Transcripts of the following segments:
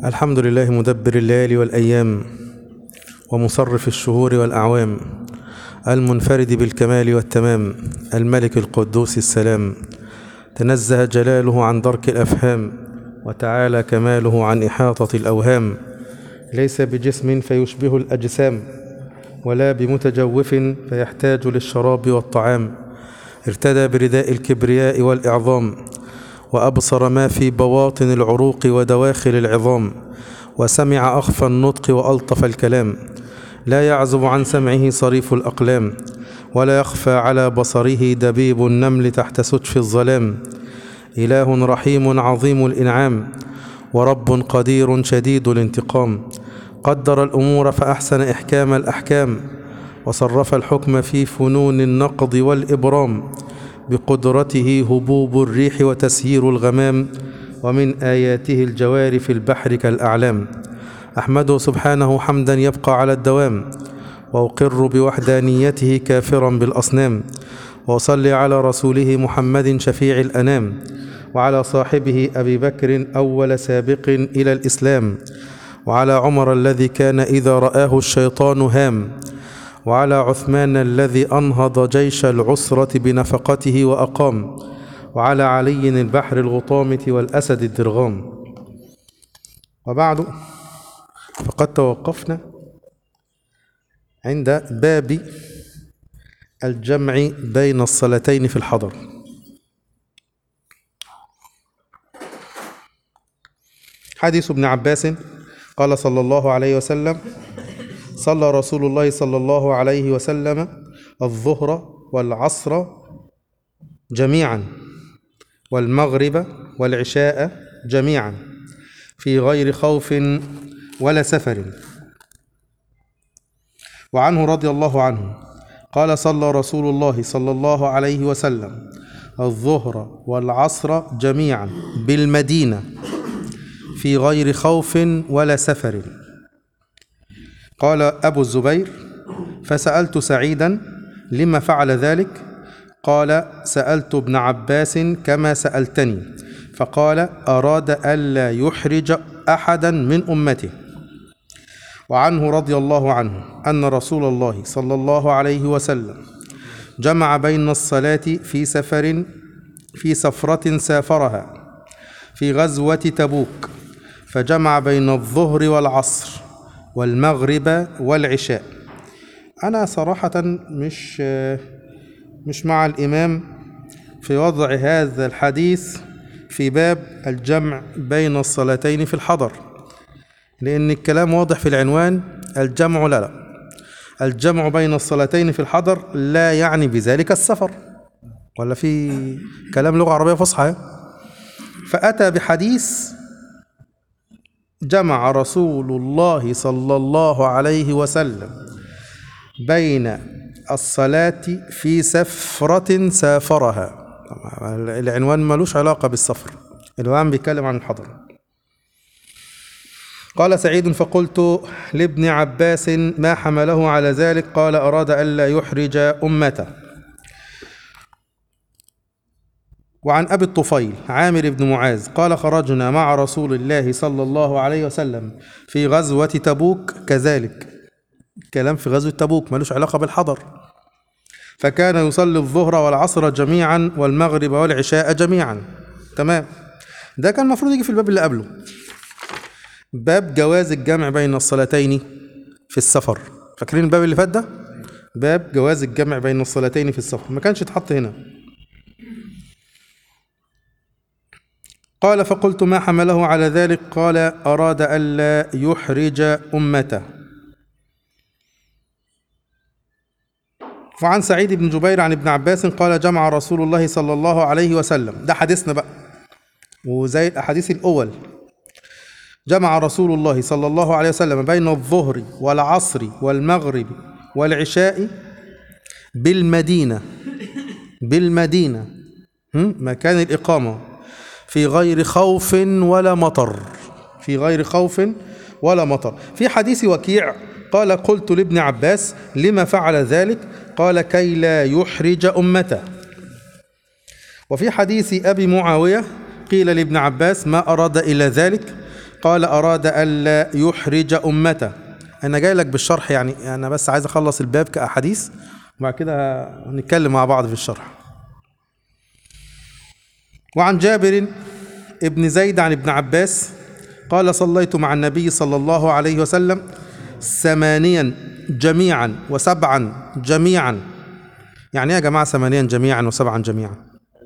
الحمد لله مدبر الليالي والأيام ومصرف الشهور والأعوام المنفرد بالكمال والتمام الملك القدوس السلام تنزه جلاله عن درك الأفهام وتعالى كماله عن إحاطة الأوهام ليس بجسم فيشبه الأجسام ولا بمتجوف فيحتاج للشراب والطعام ارتدى برداء الكبرياء والإعظام وأبصر ما في بواطن العروق ودواخل العظام وسمع أخفى النطق وألطف الكلام لا يعزب عن سمعه صريف الأقلام ولا يخفى على بصره دبيب النمل تحت سجف الظلام إله رحيم عظيم الإنعام ورب قدير شديد الانتقام قدر الأمور فأحسن إحكام الأحكام وصرف الحكم في فنون النقض والإبرام بقدرته هبوب الريح وتسيير الغمام ومن آياته الجوار في البحر كالأعلام أحمده سبحانه حمدا يبقى على الدوام وأقر بوحدانيته كافرا بالأصنام وأصلي على رسوله محمد شفيع الأنام وعلى صاحبه أبي بكر أول سابق إلى الإسلام وعلى عمر الذي كان إذا رآه الشيطان هام وعلى عثمان الذي أنهض جيش العسرة بنفقته وأقام وعلى علي البحر الغطامة والأسد الدرغام وبعد فقد توقفنا عند باب الجمع بين الصلاتين في الحضر حديث ابن عباس قال صلى الله عليه وسلم صلى رسول الله صلى الله عليه وسلم الظهر والعصر جميعا والمغرب والعشاء جميعا في غير خوف ولا سفر وعنه رضي الله عنه قال صلى رسول الله صلى الله عليه وسلم الظهر والعصر جميعا بالمدينة في غير خوف ولا سفر قال أبو الزبير فسألت سعيدا لما فعل ذلك قال سألت ابن عباس كما سألتني فقال أراد ألا يحرج أحدا من أمته وعنه رضي الله عنه أن رسول الله صلى الله عليه وسلم جمع بين الصلاة في سفر في سفرة سافرها في غزوة تبوك فجمع بين الظهر والعصر والمغرب والعشاء أنا صراحة مش مش مع الإمام في وضع هذا الحديث في باب الجمع بين الصلاتين في الحضر لأن الكلام واضح في العنوان الجمع لا لا الجمع بين الصلاتين في الحضر لا يعني بذلك السفر ولا في كلام لغة عربية فصحى فأتى بحديث جمع رسول الله صلى الله عليه وسلم بين الصلاة في سفرة سافرها العنوان ملوش علاقة بالسفر العنوان بيتكلم عن الحضر قال سعيد فقلت لابن عباس ما حمله على ذلك قال أراد ألا يحرج أمته وعن أبي الطفيل عامر بن معاذ قال خرجنا مع رسول الله صلى الله عليه وسلم في غزوة تبوك كذلك كلام في غزوة تبوك ملوش علاقة بالحضر فكان يصلي الظهر والعصر جميعا والمغرب والعشاء جميعا تمام ده كان المفروض يجي في الباب اللي قبله باب جواز الجمع بين الصلاتين في السفر فاكرين الباب اللي فات ده باب جواز الجمع بين الصلاتين في السفر ما كانش اتحط هنا قال فقلت ما حمله على ذلك قال أراد ألا يحرج أمته وعن سعيد بن جبير عن ابن عباس قال جمع رسول الله صلى الله عليه وسلم ده حديثنا بقى وزي الأحاديث الأول جمع رسول الله صلى الله عليه وسلم بين الظهر والعصر والمغرب والعشاء بالمدينة بالمدينة مكان الإقامة في غير خوف ولا مطر في غير خوف ولا مطر في حديث وكيع قال قلت لابن عباس لما فعل ذلك قال كي لا يحرج أمته وفي حديث أبي معاوية قيل لابن عباس ما أراد إلى ذلك قال أراد ألا يحرج أمته أنا جاي لك بالشرح يعني أنا بس عايز أخلص الباب كأحاديث وبعد كده نتكلم مع بعض في الشرح وعن جابر ابن زيد عن ابن عباس قال صليت مع النبي صلى الله عليه وسلم ثمانيا جميعا وسبعا جميعا يعني ايه يا جماعة ثمانيا جميعا وسبعا جميعا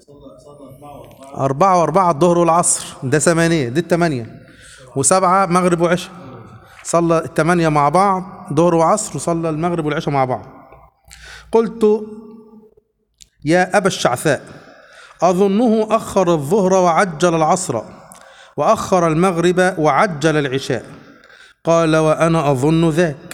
أربعة وأربعة الظهر والعصر ده ثمانية دي الثمانية وسبعة مغرب وعشاء صلى الثمانية مع بعض ظهر وعصر وصلى المغرب والعشاء مع بعض قلت يا أبا الشعثاء أظنه أخر الظهر وعجل العصر وأخر المغرب وعجل العشاء قال وأنا أظن ذاك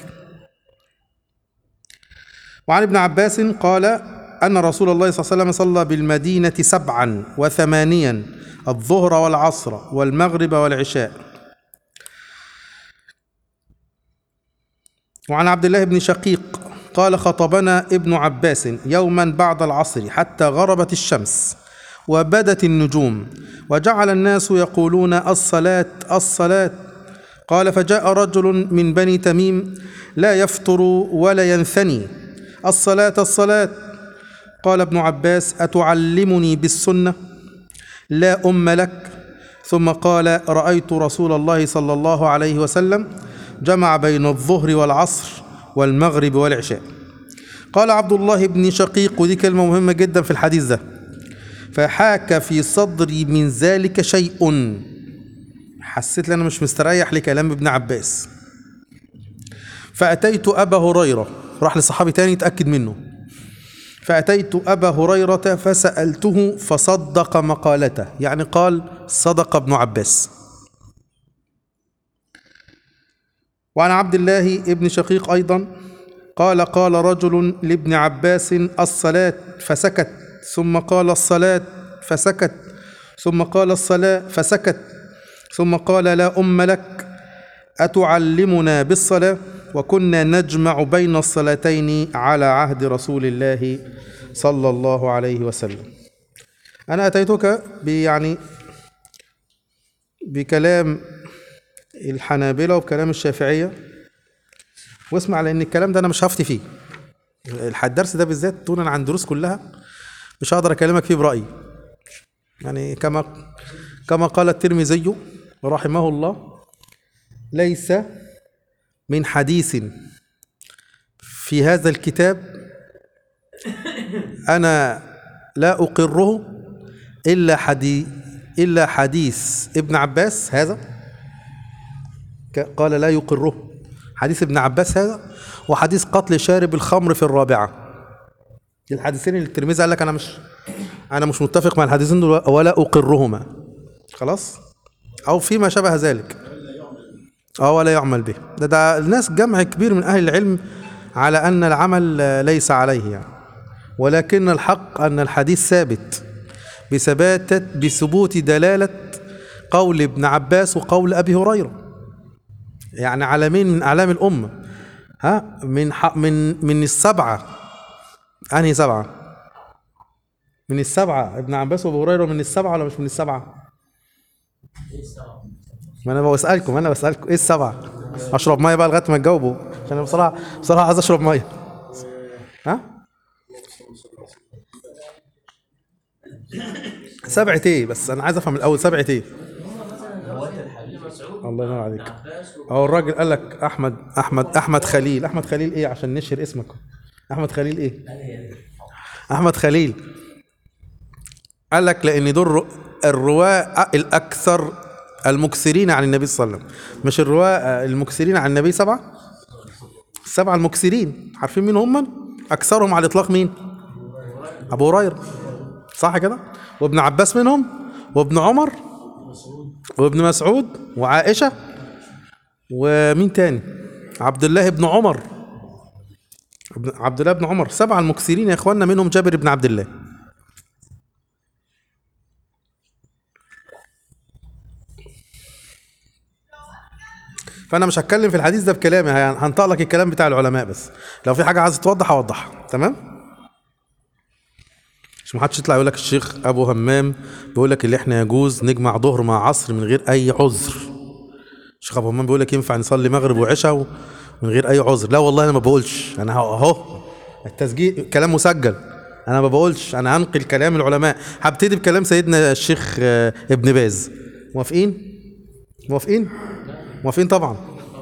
وعن ابن عباس قال أن رسول الله صلى الله عليه وسلم صلى بالمدينة سبعا وثمانيا الظهر والعصر والمغرب والعشاء وعن عبد الله بن شقيق قال خطبنا ابن عباس يوما بعد العصر حتى غربت الشمس وبدت النجوم وجعل الناس يقولون الصلاة الصلاة قال فجاء رجل من بني تميم لا يفطر ولا ينثني الصلاة الصلاة قال ابن عباس أتعلمني بالسنة لا أم لك ثم قال رأيت رسول الله صلى الله عليه وسلم جمع بين الظهر والعصر والمغرب والعشاء قال عبد الله بن شقيق ودي كلمة مهمة جدا في الحديث ده فحاك في صدري من ذلك شيء حسيت ان انا مش مستريح لكلام ابن عباس فأتيت أبا هريرة راح لصحابي تاني يتأكد منه فأتيت أبا هريرة فسألته فصدق مقالته يعني قال صدق ابن عباس وعن عبد الله ابن شقيق أيضا قال قال رجل لابن عباس الصلاة فسكت ثم قال الصلاة فسكت ثم قال الصلاة فسكت ثم قال لا أم لك أتعلمنا بالصلاة وكنا نجمع بين الصلاتين على عهد رسول الله صلى الله عليه وسلم أنا أتيتك يعني بكلام الحنابلة وبكلام الشافعية واسمع لأن الكلام ده أنا مش هفتي فيه الدرس ده بالذات دونا عن دروس كلها مش هقدر أكلمك فيه برأيي يعني كما كما قال الترمذي رحمه الله ليس من حديث في هذا الكتاب أنا لا أقره إلا حديث إلا حديث ابن عباس هذا قال لا يقره حديث ابن عباس هذا وحديث قتل شارب الخمر في الرابعة الحديثين اللي الترمذي قال لك أنا مش أنا مش متفق مع الحديثين دول ولا أقرهما خلاص أو فيما شبه ذلك اه ولا يعمل به ده, ده الناس جمع كبير من أهل العلم على أن العمل ليس عليه يعني ولكن الحق أن الحديث ثابت بثبات بثبوت دلالة قول ابن عباس وقول أبي هريرة يعني علامين من أعلام الأمة ها من من من السبعة أنهي سبعة؟ من السبعة ابن عباس وأبو هريرة من السبعة ولا مش من السبعة؟ ما أنا بسألكم أنا بسألكم إيه السبعة؟ أشرب مية بقى لغاية ما تجاوبوا عشان أنا بصراحة بصراحة عايز أشرب مية ها؟ سبعة ايه بس انا عايز افهم الاول سبعة ايه الله ينور عليك اهو الراجل قال لك احمد احمد احمد خليل احمد خليل ايه عشان نشهر اسمك احمد خليل ايه احمد خليل قال لك لان دول الرواة الاكثر المكثرين عن النبي صلى الله عليه وسلم مش الرواة المكثرين عن النبي سبعة السبعة المكثرين عارفين مين هم اكثرهم على الاطلاق مين ابو هريره صح كده وابن عباس منهم وابن عمر وابن مسعود وعائشة ومين تاني عبد الله بن عمر عبد الله بن عمر سبعة المكثرين يا اخواننا منهم جابر بن عبد الله فانا مش هتكلم في الحديث ده بكلامي هنطق لك الكلام بتاع العلماء بس لو في حاجه عايز توضح اوضحها تمام مش محدش يطلع يقول لك الشيخ ابو همام بيقول لك اللي احنا يجوز نجمع ظهر مع عصر من غير اي عذر الشيخ ابو همام بيقول لك ينفع نصلي مغرب وعشاء من غير اي عذر لا والله انا ما بقولش انا اهو التسجيل كلام مسجل انا ما بقولش انا هنقل كلام العلماء هبتدي بكلام سيدنا الشيخ آه، ابن باز موافقين موافقين موافقين طبعا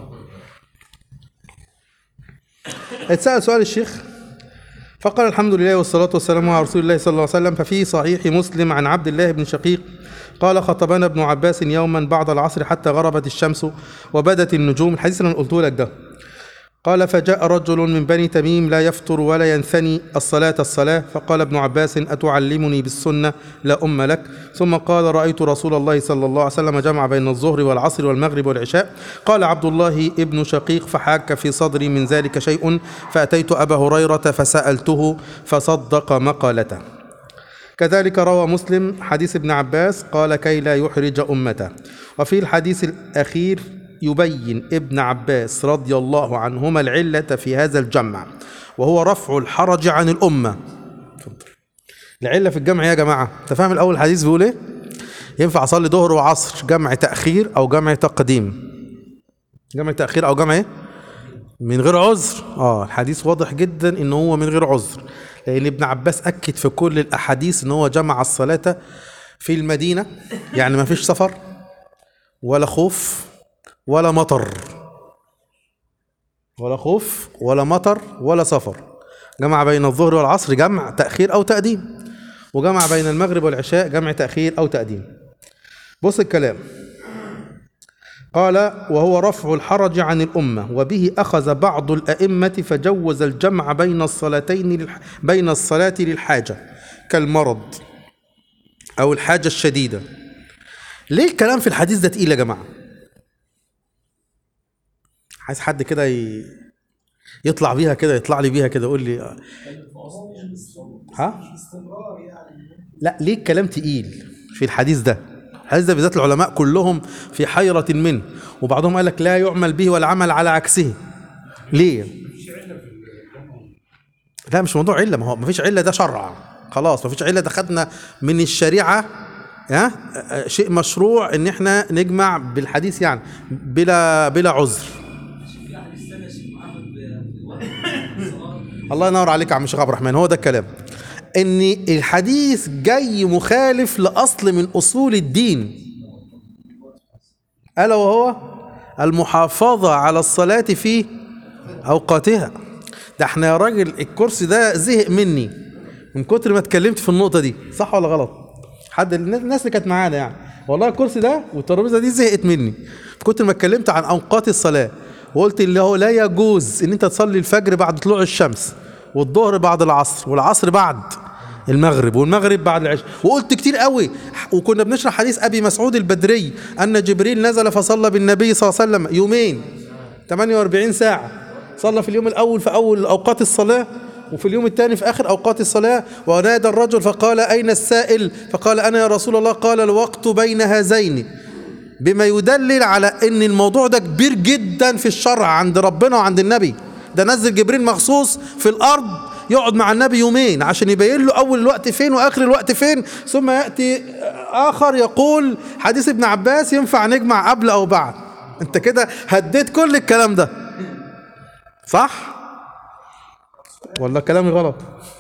اتسأل سؤال الشيخ فقال الحمد لله والصلاة والسلام على رسول الله صلى الله عليه وسلم ففي صحيح مسلم عن عبد الله بن شقيق قال خطبنا ابن عباس يوما بعد العصر حتى غربت الشمس وبدت النجوم الحديث اللي انا قلته لك ده قال فجاء رجل من بني تميم لا يفطر ولا ينثني الصلاة الصلاة فقال ابن عباس أتعلمني بالسنة لا أم لك ثم قال رأيت رسول الله صلى الله عليه وسلم جمع بين الظهر والعصر والمغرب والعشاء قال عبد الله ابن شقيق فحاك في صدري من ذلك شيء فأتيت أبا هريرة فسألته فصدق مقالته كذلك روى مسلم حديث ابن عباس قال كي لا يحرج أمته وفي الحديث الأخير يبين ابن عباس رضي الله عنهما العلة في هذا الجمع وهو رفع الحرج عن الأمة العلة في الجمع إيه يا جماعة انت فاهم الأول الحديث بيقول ايه ينفع أصلي ظهر وعصر جمع تأخير أو جمع تقديم جمع تأخير أو جمع ايه من غير عذر اه الحديث واضح جدا ان هو من غير عذر لان ابن عباس اكد في كل الاحاديث ان هو جمع الصلاه في المدينه يعني ما فيش سفر ولا خوف ولا مطر ولا خوف ولا مطر ولا سفر جمع بين الظهر والعصر جمع تاخير او تقديم وجمع بين المغرب والعشاء جمع تاخير او تقديم بص الكلام قال وهو رفع الحرج عن الأمة وبه أخذ بعض الأئمة فجوز الجمع بين الصلاتين للح... بين الصلاة للحاجة كالمرض أو الحاجة الشديدة ليه الكلام في الحديث ده تقيل يا جماعة عايز حد كده ي... يطلع بيها كده يطلع لي بيها كده يقول لي ها لا ليه الكلام تقيل في الحديث ده الحديث ده بالذات العلماء كلهم في حيرة منه وبعضهم قال لك لا يعمل به ولا عمل على عكسه ليه لا مش موضوع علة ما هو ما فيش علة ده شرع خلاص ما فيش علة ده خدنا من الشريعة ها شيء مشروع ان احنا نجمع بالحديث يعني بلا بلا عذر الله ينور عليك يا عم الشيخ عبد الرحمن هو ده الكلام ان الحديث جاي مخالف لاصل من اصول الدين الا وهو المحافظه على الصلاه في اوقاتها ده احنا يا راجل الكرسي ده زهق مني من كتر ما اتكلمت في النقطه دي صح ولا غلط حد الناس اللي كانت معانا يعني والله الكرسي ده والترابيزه دي زهقت مني كتر ما اتكلمت عن اوقات الصلاه وقلت اللي هو لا يجوز ان انت تصلي الفجر بعد طلوع الشمس والظهر بعد العصر والعصر بعد المغرب والمغرب بعد العشاء وقلت كتير قوي وكنا بنشرح حديث ابي مسعود البدري ان جبريل نزل فصلى بالنبي صلى الله عليه وسلم يومين 48 ساعه صلى في اليوم الاول في اول اوقات الصلاه وفي اليوم الثاني في اخر اوقات الصلاه ونادى الرجل فقال اين السائل فقال انا يا رسول الله قال الوقت بين هذين بما يدلل على ان الموضوع ده كبير جدا في الشرع عند ربنا وعند النبي ده نزل جبريل مخصوص في الارض يقعد مع النبي يومين عشان يبين له اول الوقت فين واخر الوقت فين ثم ياتي اخر يقول حديث ابن عباس ينفع نجمع قبل او بعد انت كده هديت كل الكلام ده صح ولا كلامي غلط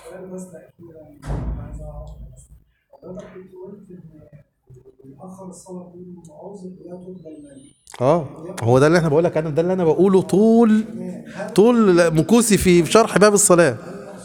اه هو ده اللي احنا بقول لك انا ده اللي انا بقوله طول طول مكوسي في شرح باب الصلاه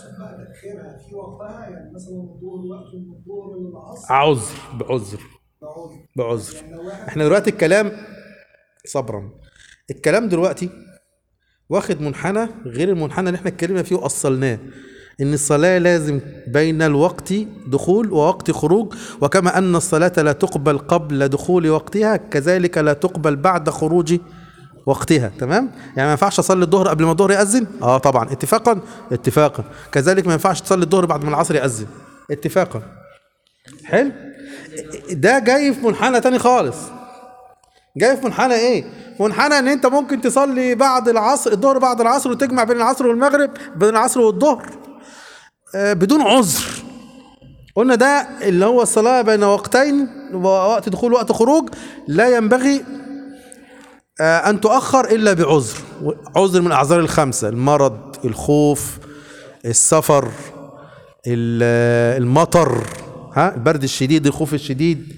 عذر بعذر بعذر احنا دلوقتي الكلام صبرا الكلام دلوقتي واخد منحنى غير المنحنى اللي احنا اتكلمنا فيه واصلناه ان الصلاه لازم بين الوقت دخول ووقت خروج وكما ان الصلاه لا تقبل قبل دخول وقتها كذلك لا تقبل بعد خروج وقتها تمام يعني ما ينفعش اصلي الظهر قبل ما الظهر ياذن اه طبعا اتفاقا اتفاقا كذلك ما ينفعش تصلي الظهر بعد ما العصر ياذن اتفاقا حلو ده جاي في منحنى تاني خالص جاي في منحنى ايه منحنى ان انت ممكن تصلي بعد العصر الظهر بعد العصر وتجمع بين العصر والمغرب بين العصر والظهر آه بدون عذر قلنا ده اللي هو الصلاة بين وقتين وقت دخول وقت خروج لا ينبغي آه، أن تؤخر إلا بعذر عذر من الأعذار الخمسة المرض الخوف السفر ال- المطر ها البرد الشديد الخوف الشديد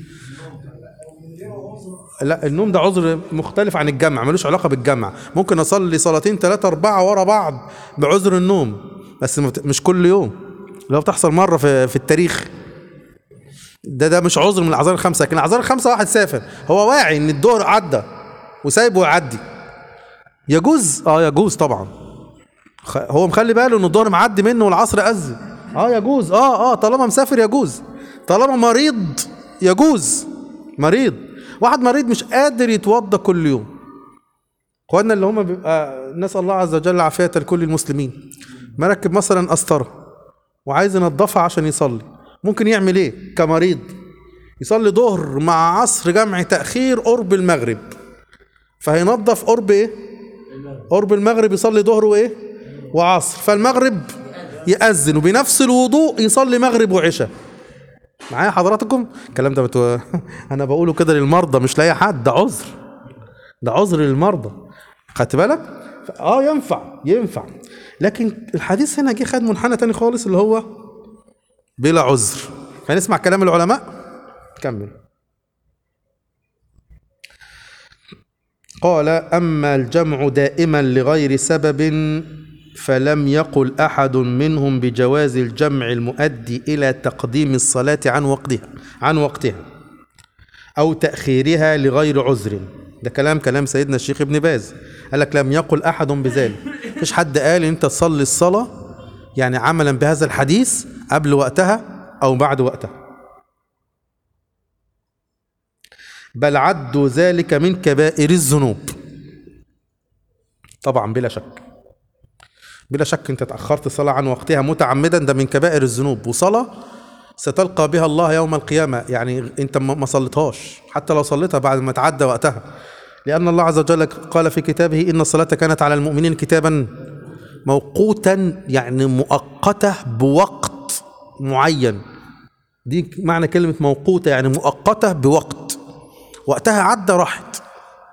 لا النوم ده عذر مختلف عن الجمع ملوش علاقة بالجمع ممكن أصلي صلاتين ثلاثة أربعة ورا بعض بعذر النوم بس مت- مش كل يوم لو بتحصل مرة في, في التاريخ ده ده مش عذر من الأعذار الخمسة لكن الأعذار الخمسة واحد سافر هو واعي إن الدور عدى وسايبه يعدي يجوز اه يجوز طبعا خ- هو مخلي باله ان الظهر معدي منه والعصر اذن اه يجوز اه اه طالما مسافر يجوز طالما مريض يجوز مريض واحد مريض مش قادر يتوضى كل يوم اخواننا اللي هم بيبقى نسال الله عز وجل عافيه لكل المسلمين مركب مثلا قسطره وعايز ينضفها عشان يصلي ممكن يعمل ايه كمريض يصلي ظهر مع عصر جمع تاخير قرب المغرب فهينضف قرب ايه قرب المغرب يصلي ظهر وايه وعصر فالمغرب يأذن وبنفس الوضوء يصلي مغرب وعشاء معايا حضراتكم الكلام ده بتو... انا بقوله كده للمرضى مش لاي حد ده عذر ده عذر للمرضى خدت بالك ف- اه ينفع ينفع لكن الحديث هنا جه خد منحنى تاني خالص اللي هو بلا عذر فنسمع كلام العلماء كمل قال أما الجمع دائما لغير سبب فلم يقل أحد منهم بجواز الجمع المؤدي إلى تقديم الصلاة عن وقتها عن وقتها أو تأخيرها لغير عذر ده كلام كلام سيدنا الشيخ ابن باز قال لك لم يقل أحد بذلك مفيش حد قال أنت تصلي الصلاة يعني عملا بهذا الحديث قبل وقتها أو بعد وقتها بل عدوا ذلك من كبائر الذنوب طبعا بلا شك بلا شك انت تاخرت الصلاه عن وقتها متعمدا ده من كبائر الذنوب وصلاه ستلقى بها الله يوم القيامه يعني انت ما ما صليتهاش حتى لو صليتها بعد ما تعدى وقتها لان الله عز وجل قال في كتابه ان الصلاه كانت على المؤمنين كتابا موقوتا يعني مؤقته بوقت معين دي معنى كلمه موقوته يعني مؤقته بوقت وقتها عدى راحت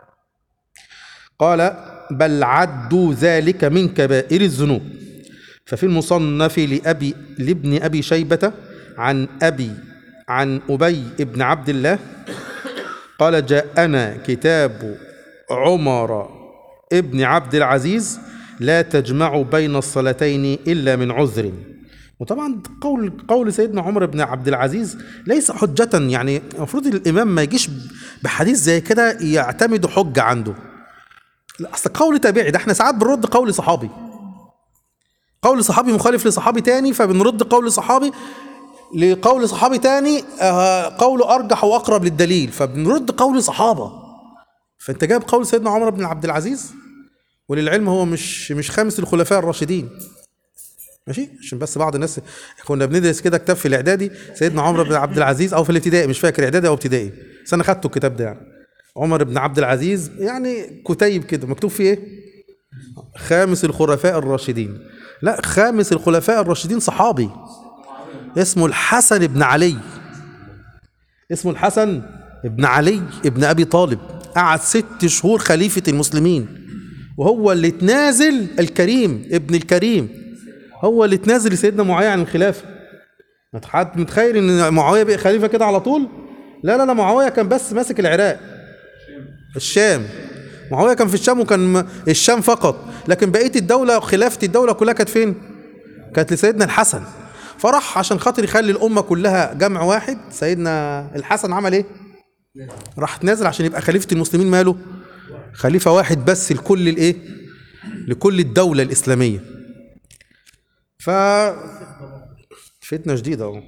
قال بل عدوا ذلك من كبائر الذنوب ففي المصنف لأبي لابن أبي شيبة عن أبي عن أبي بن عبد الله قال جاءنا كتاب عمر ابن عبد العزيز لا تجمع بين الصلاتين إلا من عذر وطبعا قول قول سيدنا عمر بن عبد العزيز ليس حجة يعني المفروض الإمام ما يجيش بحديث زي كده يعتمد حجة عنده لا اصل قول تابعي ده احنا ساعات بنرد قول صحابي قول صحابي مخالف لصحابي تاني فبنرد قول صحابي لقول صحابي تاني آه، قوله ارجح واقرب للدليل فبنرد قول صحابه فانت جايب قول سيدنا عمر بن عبد العزيز وللعلم هو مش مش خامس الخلفاء الراشدين ماشي عشان بس بعض الناس كنا بندرس كده كتاب في الاعدادي سيدنا عمر بن عبد العزيز او في الابتدائي مش فاكر اعدادي او ابتدائي بس انا خدته الكتاب ده يعني عمر بن عبد العزيز يعني كتيب كده مكتوب فيه ايه خامس الخلفاء الراشدين لا خامس الخلفاء الراشدين صحابي اسمه الحسن بن علي اسمه الحسن بن علي ابن ابي طالب قعد ست شهور خليفه المسلمين وهو اللي تنازل الكريم ابن الكريم هو اللي تنازل لسيدنا معاويه عن الخلافه حد متخيل ان معاويه بقى خليفه كده على طول لا لا لا معاويه كان بس ماسك العراق الشام معاويه كان في الشام وكان م- الشام فقط لكن بقيه الدوله خلافه الدوله كلها كانت فين كانت لسيدنا الحسن فراح عشان خاطر يخلي الامه كلها جمع واحد سيدنا الحسن عمل ايه راح نازل عشان يبقى خليفه المسلمين ماله خليفه واحد بس لكل الايه لكل الدوله الاسلاميه ف فتنه جديده اهو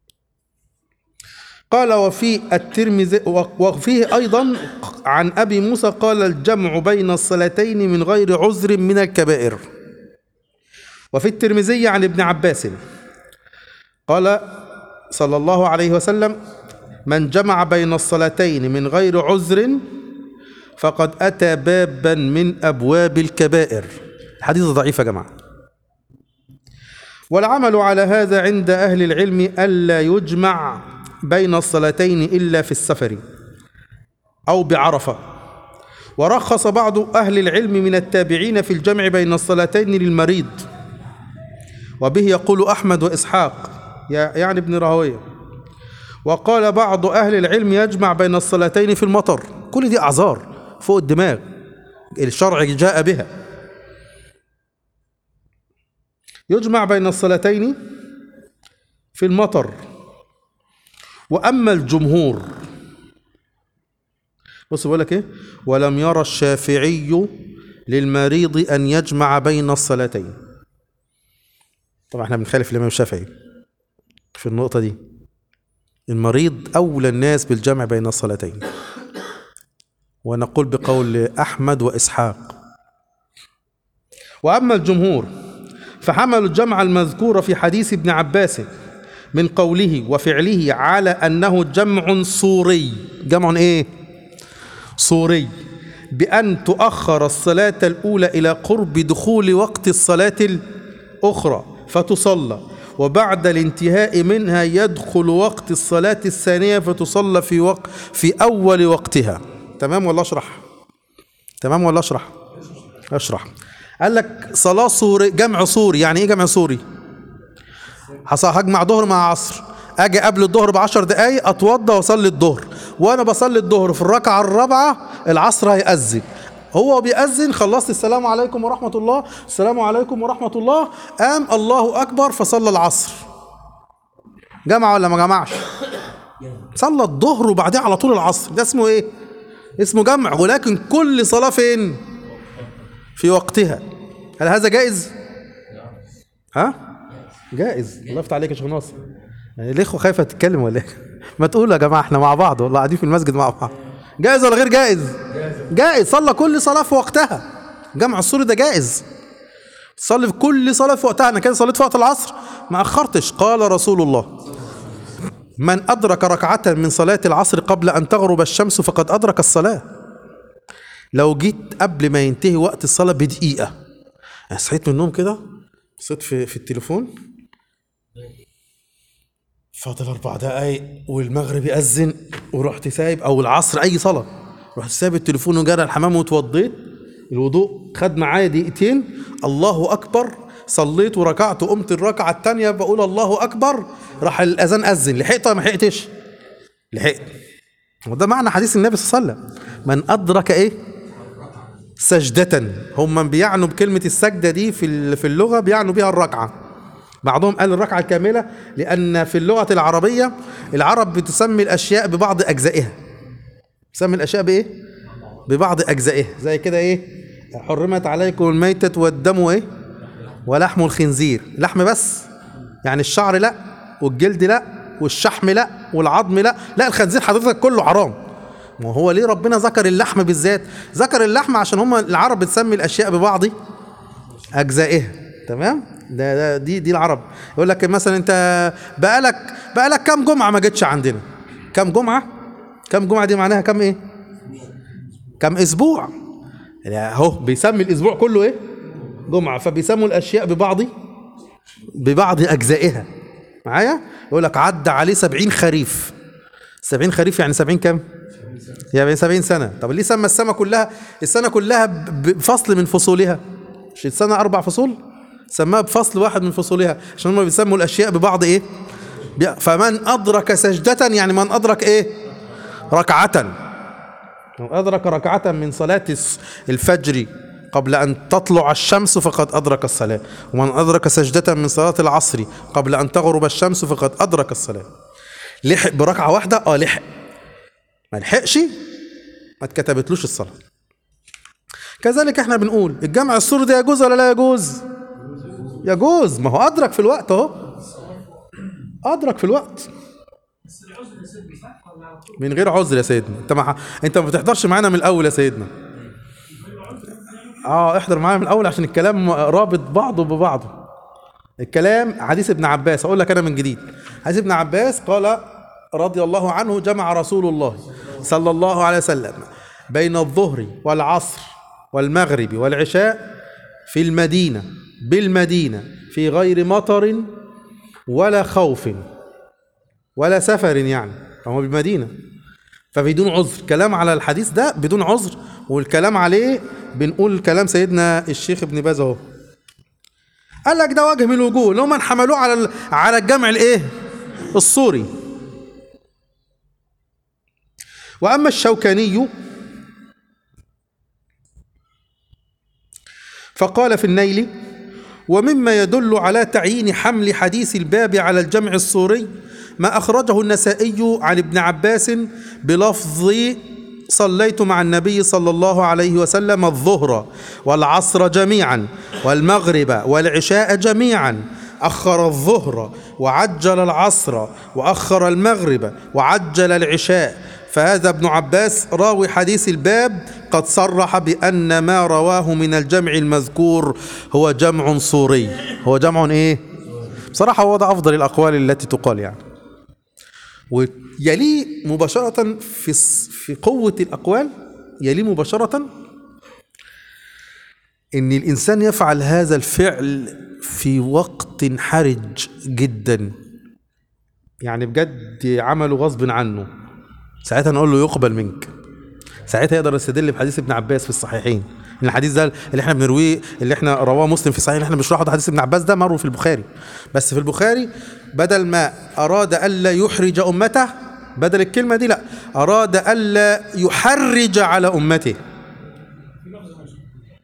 قال وفي الترمذي وفيه ايضا عن ابي موسى قال الجمع بين الصلاتين من غير عذر من الكبائر وفي الترمذي عن ابن عباس قال صلى الله عليه وسلم من جمع بين الصلاتين من غير عذر فقد اتى بابا من ابواب الكبائر الحديث ضعيف يا جماعه والعمل على هذا عند أهل العلم ألا يجمع بين الصلاتين إلا في السفر أو بعرفة ورخص بعض أهل العلم من التابعين في الجمع بين الصلاتين للمريض وبه يقول أحمد وإسحاق يعني ابن راهويه وقال بعض أهل العلم يجمع بين الصلاتين في المطر كل دي أعذار فوق الدماغ الشرع جاء بها يجمع بين الصلاتين في المطر وأما الجمهور بص بيقول لك ايه ولم يرى الشافعي للمريض أن يجمع بين الصلاتين طبعا احنا بنخالف الإمام الشافعي في النقطة دي المريض أولى الناس بالجمع بين الصلاتين ونقول بقول أحمد وإسحاق وأما الجمهور فحملوا الجمع المذكور في حديث ابن عباس من قوله وفعله على أنه جمع صوري جمع إيه؟ صوري بأن تؤخر الصلاة الأولى إلى قرب دخول وقت الصلاة الأخرى فتصلى وبعد الانتهاء منها يدخل وقت الصلاة الثانية فتصلى في وقت في أول وقتها تمام ولا أشرح تمام ولا أشرح أشرح قال لك صلاة صوري جمع صوري يعني إيه جمع صوري حصل هجمع ظهر مع عصر اجي قبل الظهر بعشر دقايق اتوضى واصلي الظهر وانا بصلي الظهر في الركعه الرابعه العصر هيأذن هو بيأذن خلصت السلام عليكم ورحمة الله السلام عليكم ورحمة الله قام الله أكبر فصلى العصر جمع ولا ما جمعش صلى الظهر وبعدها على طول العصر ده اسمه ايه اسمه جمع ولكن كل صلاة فين في وقتها هل هذا جائز ها جائز الله يفتح عليك يا شيخ ناصر يعني الاخوه خايفه تتكلم ولا ايه ما تقولوا يا جماعه احنا مع بعض والله قاعدين في المسجد مع بعض جائز ولا غير جائز جائز صلى كل صلاه في وقتها جمع السوري ده جائز صلي في كل صلاه في وقتها انا كده صليت في وقت العصر ما اخرتش قال رسول الله من ادرك ركعه من صلاه العصر قبل ان تغرب الشمس فقد ادرك الصلاه لو جيت قبل ما ينتهي وقت الصلاه بدقيقه أنا صحيت من النوم كده بصيت في في التليفون فاضل اربع دقايق والمغرب يأذن ورحت سايب او العصر اي صلاه رحت سايب التليفون وجرى الحمام واتوضيت الوضوء خد معايا دقيقتين الله اكبر صليت وركعت وقمت الركعه الثانيه بقول الله اكبر راح الاذان اذن لحقت ولا ما لحقتش؟ لحقت وده معنى حديث النبي صلى الله عليه وسلم من ادرك ايه؟ سجدة هم بيعنوا بكلمة السجدة دي في في اللغة بيعنوا بها الركعة بعضهم قال الركعة الكاملة لأن في اللغة العربية العرب بتسمي الأشياء ببعض أجزائها تسمي الأشياء بإيه؟ ببعض أجزائها زي كده إيه؟ حرمت عليكم الميتة والدم وإيه؟ ولحم الخنزير لحم بس يعني الشعر لا والجلد لا والشحم لا والعظم لا لا الخنزير حضرتك كله حرام ما هو ليه ربنا ذكر اللحم بالذات ذكر اللحم عشان هم العرب بتسمي الاشياء ببعض اجزائها تمام ده, ده دي دي العرب يقول لك مثلا انت بقالك بقالك كام جمعه ما جيتش عندنا كام جمعه كام جمعه دي معناها كام ايه كام اسبوع يعني اهو بيسمي الاسبوع كله ايه جمعه فبيسموا الاشياء ببعض ببعض اجزائها معايا يقول لك عدى عليه سبعين خريف سبعين خريف يعني سبعين كام يعني 70 سنة طب ليه سمى السنة كلها السنة كلها بفصل من فصولها مش السنة أربع فصول سماها بفصل واحد من فصولها عشان هم بيسموا الأشياء ببعض إيه فمن أدرك سجدة يعني من أدرك إيه ركعة من أدرك ركعة من صلاة الفجر قبل أن تطلع الشمس فقد أدرك الصلاة ومن أدرك سجدة من صلاة العصر قبل أن تغرب الشمس فقد أدرك الصلاة لحق بركعة واحدة اه لحق ما لحقش ما اتكتبتلوش الصلاة كذلك احنا بنقول الجمع السوري ده يجوز ولا لا يجوز يجوز ما هو أدرك في الوقت اهو أدرك في الوقت من غير عذر يا سيدنا انت ما انت ما بتحضرش معانا من الاول يا سيدنا اه احضر معانا من الاول عشان الكلام رابط بعضه ببعضه الكلام حديث ابن عباس اقول لك انا من جديد حديث ابن عباس قال رضي الله عنه جمع رسول الله صلى الله عليه وسلم بين الظهر والعصر والمغرب والعشاء في المدينة بالمدينة في غير مطر ولا خوف ولا سفر يعني هو بالمدينة فبدون عذر كلام على الحديث ده بدون عذر والكلام عليه بنقول كلام سيدنا الشيخ ابن باز اهو قال لك ده وجه من الوجوه اللي هم حملوه على ال- على الجمع الايه الصوري واما الشوكاني فقال في النيل ومما يدل على تعيين حمل حديث الباب على الجمع الصوري ما أخرجه النسائي عن ابن عباس بلفظ صليت مع النبي صلى الله عليه وسلم الظهر والعصر جميعا والمغرب والعشاء جميعا أخر الظهر وعجل العصر وأخر المغرب وعجل العشاء فهذا ابن عباس راوي حديث الباب قد صرح بأن ما رواه من الجمع المذكور هو جمع صوري هو جمع ايه بصراحة هو ده أفضل الأقوال التي تقال يعني ويليه مباشرة في الس- في قوة الأقوال يليه مباشرة إن الإنسان يفعل هذا الفعل في وقت حرج جدا يعني بجد عمله غصب عنه ساعتها نقول له يقبل منك ساعتها يقدر يستدل بحديث ابن عباس في الصحيحين ان الحديث ده اللي احنا بنرويه اللي احنا رواه مسلم في صحيح اللي احنا بنشرحه ده حديث ابن عباس ده مروي في البخاري بس في البخاري بدل ما اراد الا يحرج امته بدل الكلمه دي لا اراد الا يحرج على امته في لفظ مش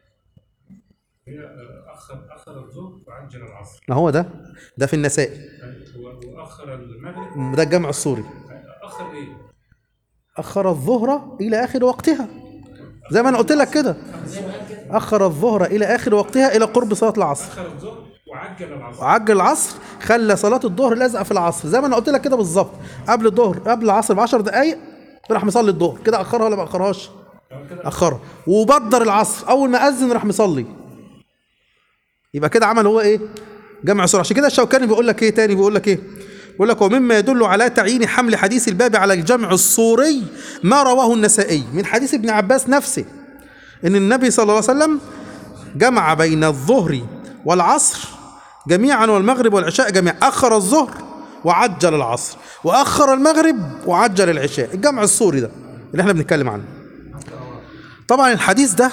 هي آه، اخر اخر الظهر وعجل العصر ما هو ده ده في النسائي و- واخر المغرب ده الجمع السوري اخر ايه؟ أخر الظهر إلى آخر وقتها زي ما أنا قلت لك كده أخر الظهر إلى آخر وقتها إلى قرب صلاة العصر اخر الظهر وعجل العصر وعجل العصر خلى صلاة الظهر لازقة في العصر زي ما أنا قلت لك كده بالظبط قبل الظهر قبل العصر ب 10 دقايق راح مصلي الظهر كده أخرها ولا ما أخرهاش؟ تمام كده أخرها وبدر العصر أول ما أذن راح مصلي يبقى كده عمل هو إيه؟ جمع سرعة عشان كده الشوكاني بيقول لك إيه تاني بيقول لك إيه؟ بيقول لك ومما يدل على تعيين حمل حديث الباب على الجمع الصوري ما رواه النسائي من حديث ابن عباس نفسه ان النبي صلى الله عليه وسلم جمع بين الظهر والعصر جميعا والمغرب والعشاء جميعا اخر الظهر وعجل العصر واخر المغرب وعجل العشاء الجمع الصوري ده اللي احنا بنتكلم عنه طبعا الحديث ده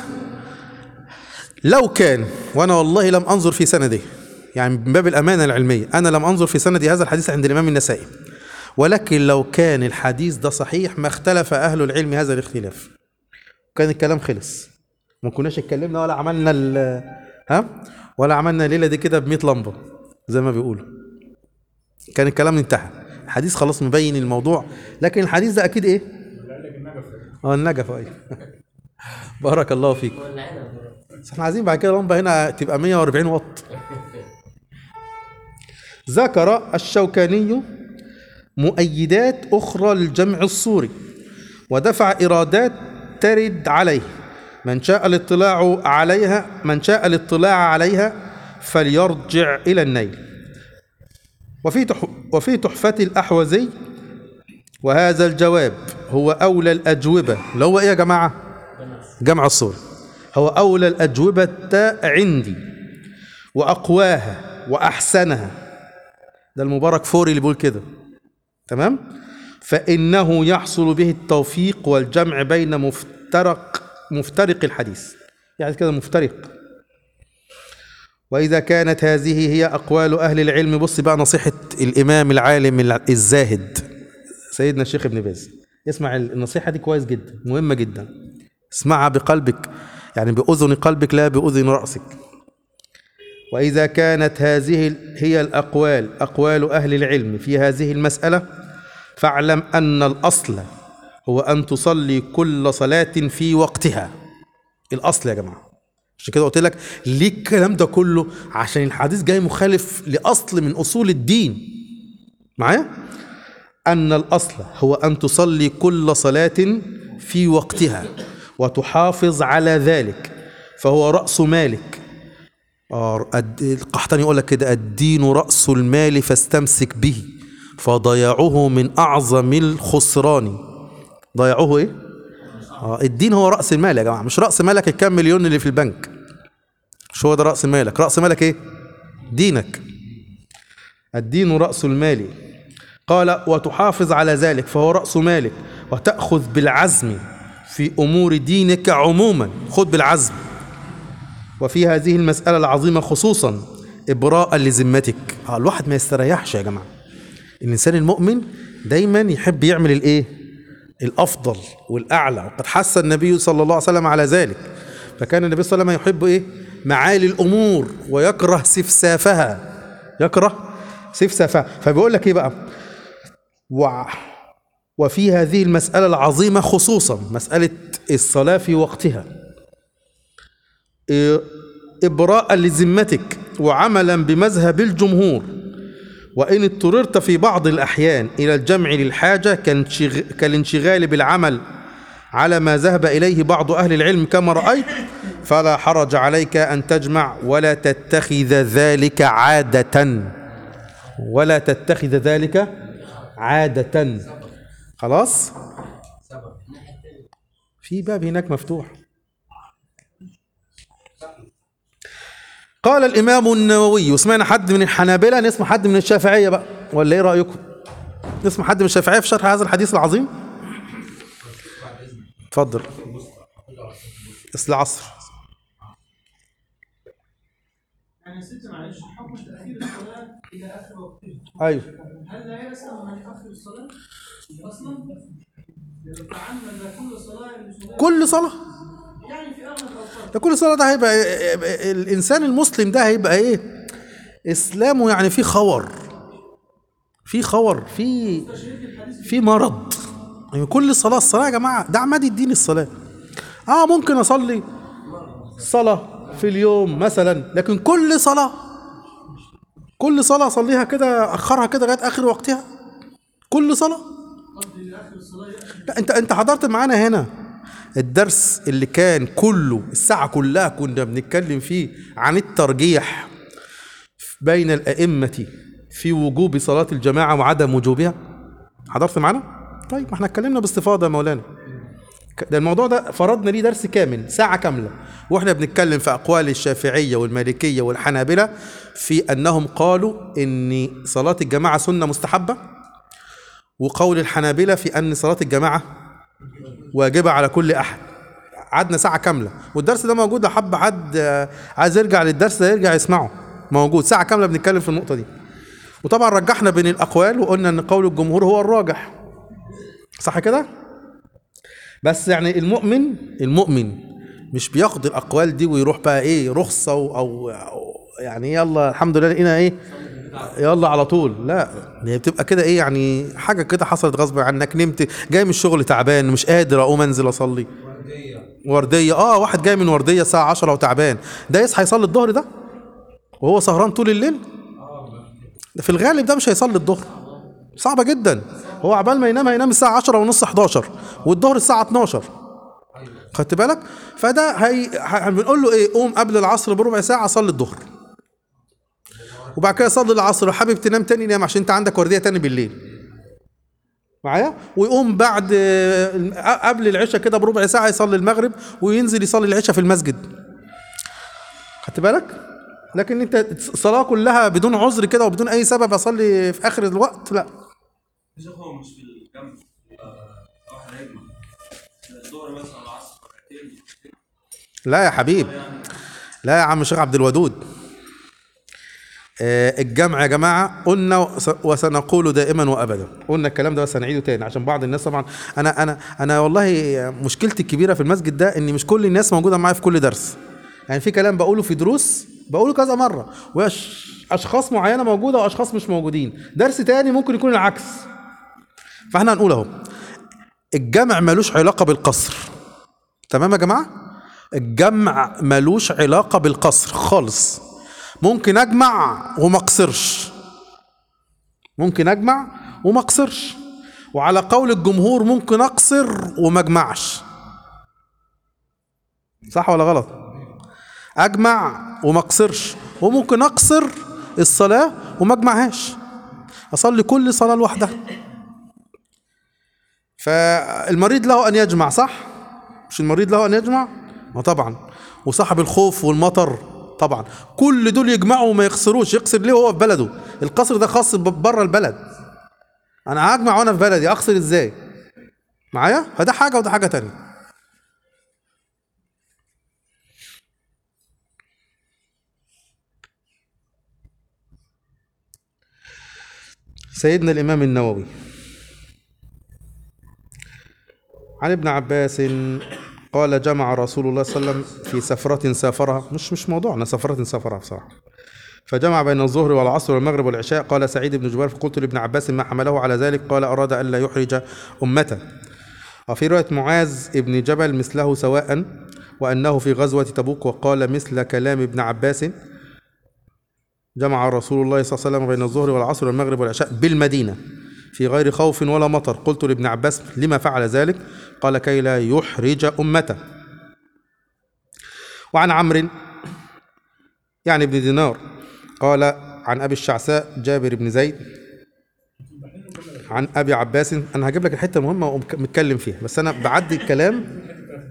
لو كان وانا والله لم انظر في سنده يعني من باب الامانه العلميه انا لم انظر في سند هذا الحديث عند الامام النسائي ولكن لو كان الحديث ده صحيح ما اختلف اهل العلم هذا الاختلاف كان الكلام خلص ما كناش اتكلمنا ولا عملنا ال ها ولا عملنا الليله دي كده ب 100 لمبه زي ما بيقولوا كان الكلام انتهى الحديث خلاص مبين الموضوع لكن الحديث ده اكيد ايه اللي قال لك النجف اه النجف ايوه بارك الله فيك بس احنا عايزين بعد كده لمبه هنا تبقى 140 واط ذكر الشوكاني مؤيدات أخرى للجمع الصوري ودفع إرادات ترد عليه من شاء الاطلاع عليها من شاء الاطلاع عليها فليرجع إلى النيل وفي تح وفي تحفة الأحوزي وهذا الجواب هو أولى الأجوبة اللي هو إيه يا جماعة؟ جمع الصوري هو أولى الأجوبة عندي وأقواها وأحسنها ده المبارك فوري اللي بيقول كده تمام فإنه يحصل به التوفيق والجمع بين مفترق مفترق الحديث يعني كده مفترق وإذا كانت هذه هي أقوال أهل العلم بص بقى نصيحة الإمام العالم الع- الزاهد سيدنا الشيخ ابن باز اسمع النصيحة دي كويس جدا مهمة جدا اسمعها بقلبك يعني بأذن قلبك لا بأذن رأسك وإذا كانت هذه هي الأقوال أقوال أهل العلم في هذه المسألة فاعلم أن الأصل هو أن تصلي كل صلاة في وقتها الأصل يا جماعة عشان كده قلت لك ليه الكلام ده كله عشان الحديث جاي مخالف لأصل من أصول الدين معايا أن الأصل هو أن تصلي كل صلاة في وقتها وتحافظ على ذلك فهو رأس مالك آه، الد- القحطاني يقول لك كده الدين رأس المال فاستمسك به فضياعه من أعظم الخسران ضياعه إيه؟ آه الدين هو رأس المال يا جماعة مش رأس مالك الكام مليون اللي في البنك مش هو ده رأس مالك رأس مالك إيه؟ دينك الدين رأس المال قال وتحافظ على ذلك فهو رأس مالك وتأخذ بالعزم في أمور دينك عموما خذ بالعزم وفي هذه المسألة العظيمة خصوصا إبراء لذمتك آه الواحد ما يستريحش يا جماعة الإنسان المؤمن دايما يحب يعمل الإيه الأفضل والأعلى وقد حث النبي صلى الله عليه وسلم على ذلك فكان النبي صلى الله عليه وسلم يحب إيه معالي الأمور ويكره سفسافها يكره سفسافها فبيقول لك إيه بقى و... وفي هذه المسألة العظيمة خصوصا مسألة الصلاة في وقتها إيه، إبراء لذمتك وعملا بمذهب الجمهور وإن اضطررت في بعض الأحيان إلى الجمع للحاجة كانشغ- كالانشغال بالعمل على ما ذهب إليه بعض أهل العلم كما رأيت فلا حرج عليك أن تجمع ولا تتخذ ذلك عادة ولا تتخذ ذلك عادة خلاص في باب هناك مفتوح قال الإمام النووي وسمعنا حد من الحنابلة نسمع حد من الشافعية بقى ولا إيه رأيكم نسمع حد من الشافعية في شرح هذا الحديث العظيم اتفضل اصل العصر يعني ست معلش حكم تأخير الصلاة إلى آخر وقتها ايوه هل لا يلزم من يؤخر الصلاة أصلا؟ لو تعمد كل صلاة لصلاة كل صلاة يعني في أغلب الأوقات ده كل صلاة ده هيبقى الإنسان المسلم ده هيبقى إيه إسلامه يعني فيه خور في خور في في مرض يعني كل صلاة الصلاة يا جماعة ده عماد الدين الصلاة اه ممكن أصلي صلاة في اليوم مثلا لكن كل صلاة كل صلاة أصليها كده أخرها كده لغاية آخر وقتها كل صلاة لا أنت أنت حضرت معانا هنا الدرس اللي كان كله الساعة كلها كنا بنتكلم فيه عن الترجيح بين الأئمة في وجوب صلاة الجماعة وعدم وجوبها حضرت معانا؟ طيب ما احنا اتكلمنا باستفاضة يا مولانا ك- ده الموضوع ده فرضنا ليه درس كامل ساعة كاملة واحنا بنتكلم في أقوال الشافعية والمالكية والحنابلة في أنهم قالوا إن صلاة الجماعة سنة مستحبة وقول الحنابلة في أن صلاة الجماعة واجبة على كل أحد قعدنا ساعة كاملة والدرس ده موجود لو حب حد آه، عايز يرجع للدرس ده يرجع يسمعه موجود ساعة كاملة بنتكلم في النقطة دي وطبعا رجحنا بين الأقوال وقلنا أن قول الجمهور هو الراجح صح كده؟ بس يعني المؤمن المؤمن مش بياخد الأقوال دي ويروح بقى إيه رخصة أو, أو, أو يعني يلا الحمد لله لقينا إيه يلا على طول لا هي بتبقى كده ايه يعني حاجه كده حصلت غصب عنك نمت جاي من الشغل تعبان مش قادر اقوم انزل اصلي ورديه اه واحد جاي من ورديه الساعه 10 وتعبان ده يصحى يصلي الظهر ده وهو سهران طول الليل ده في الغالب ده مش هيصلي الظهر صعبه جدا هو عبال ما ينام هينام الساعه 10 ونص 11 والظهر الساعه 12 خدت بالك فده هي ه- بنقول له ايه قوم قبل العصر بربع ساعه صلي الظهر وبعد كده صلي العصر لو حابب تنام تاني نام عشان انت عندك ورديه تاني بالليل معايا ويقوم بعد آه، قبل العشاء كده بربع ساعه يصلي المغرب وينزل يصلي العشاء في المسجد خدت بالك لكن انت الصلاه كلها بدون عذر كده وبدون اي سبب اصلي في اخر الوقت لا يا شيخ هو مش في الجنب آه، واحد هيجمع الظهر مثلا العصر ركعتين لا يا حبيب لا يا عم شيخ عبد الودود آه، الجمع يا جماعة قلنا وس- وسنقول دائما وأبدا قلنا الكلام ده بس هنعيده تاني عشان بعض الناس طبعا أنا أنا أنا والله مشكلتي الكبيرة في المسجد ده إن مش كل الناس موجودة معايا في كل درس يعني في كلام بقوله في دروس بقوله كذا مرة وأشخاص معينة موجودة وأشخاص مش موجودين درس تاني ممكن يكون العكس فاحنا هنقول اهو الجمع ملوش علاقة بالقصر تمام يا جماعة الجمع ملوش علاقة بالقصر خالص ممكن اجمع وما اقصرش ممكن اجمع وما اقصرش وعلى قول الجمهور ممكن اقصر وما اجمعش صح ولا غلط اجمع وما اقصرش وممكن اقصر الصلاة وما اجمعهاش اصلي كل صلاة لوحدها فالمريض له ان يجمع صح مش المريض له ان يجمع ما طبعا وصاحب الخوف والمطر طبعا كل دول يجمعوا وما يخسروش يقصر ليه وهو في بلده القصر ده خاص ب- بره البلد انا هجمع وانا في بلدي اقصر ازاي معايا فده حاجه وده حاجه تانية سيدنا الامام النووي عن ابن عباس قال جمع رسول الله صلى الله عليه وسلم في سفرة سافرها مش مش موضوعنا سفرة سافرها بصراحة فجمع بين الظهر والعصر والمغرب والعشاء قال سعيد بن جبير فقلت لابن عباس ما حمله على ذلك قال أراد ألا يحرج أمته وفي رواية معاذ بن جبل مثله سواء وأنه في غزوة تبوك وقال مثل كلام ابن عباس جمع رسول الله صلى الله عليه وسلم بين الظهر والعصر والمغرب والعشاء بالمدينة في غير خوف ولا مطر قلت لابن عباس لما فعل ذلك قال كي لا يحرج أمته وعن عمرو يعني ابن دينار قال عن أبي الشعثاء جابر بن زيد عن أبي عباس أنا هجيب لك الحتة المهمة ومتكلم فيها بس أنا بعدي الكلام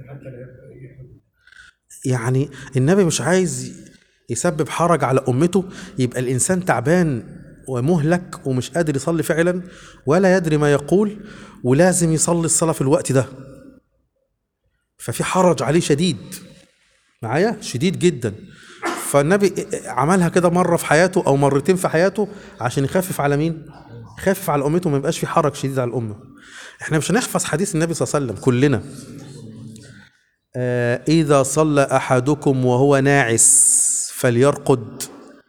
يعني النبي مش عايز يسبب حرج على أمته يبقى الإنسان تعبان ومهلك ومش قادر يصلي فعلا ولا يدري ما يقول ولازم يصلي الصلاة في الوقت ده ففي حرج عليه شديد معايا شديد جدا فالنبي عملها كده مرة في حياته أو مرتين في حياته عشان يخفف على مين؟ يخفف على أمته ما يبقاش في حرج شديد على الأمة احنا مش هنحفظ حديث النبي صلى الله عليه وسلم كلنا آه إذا صلى أحدكم وهو ناعس فليرقد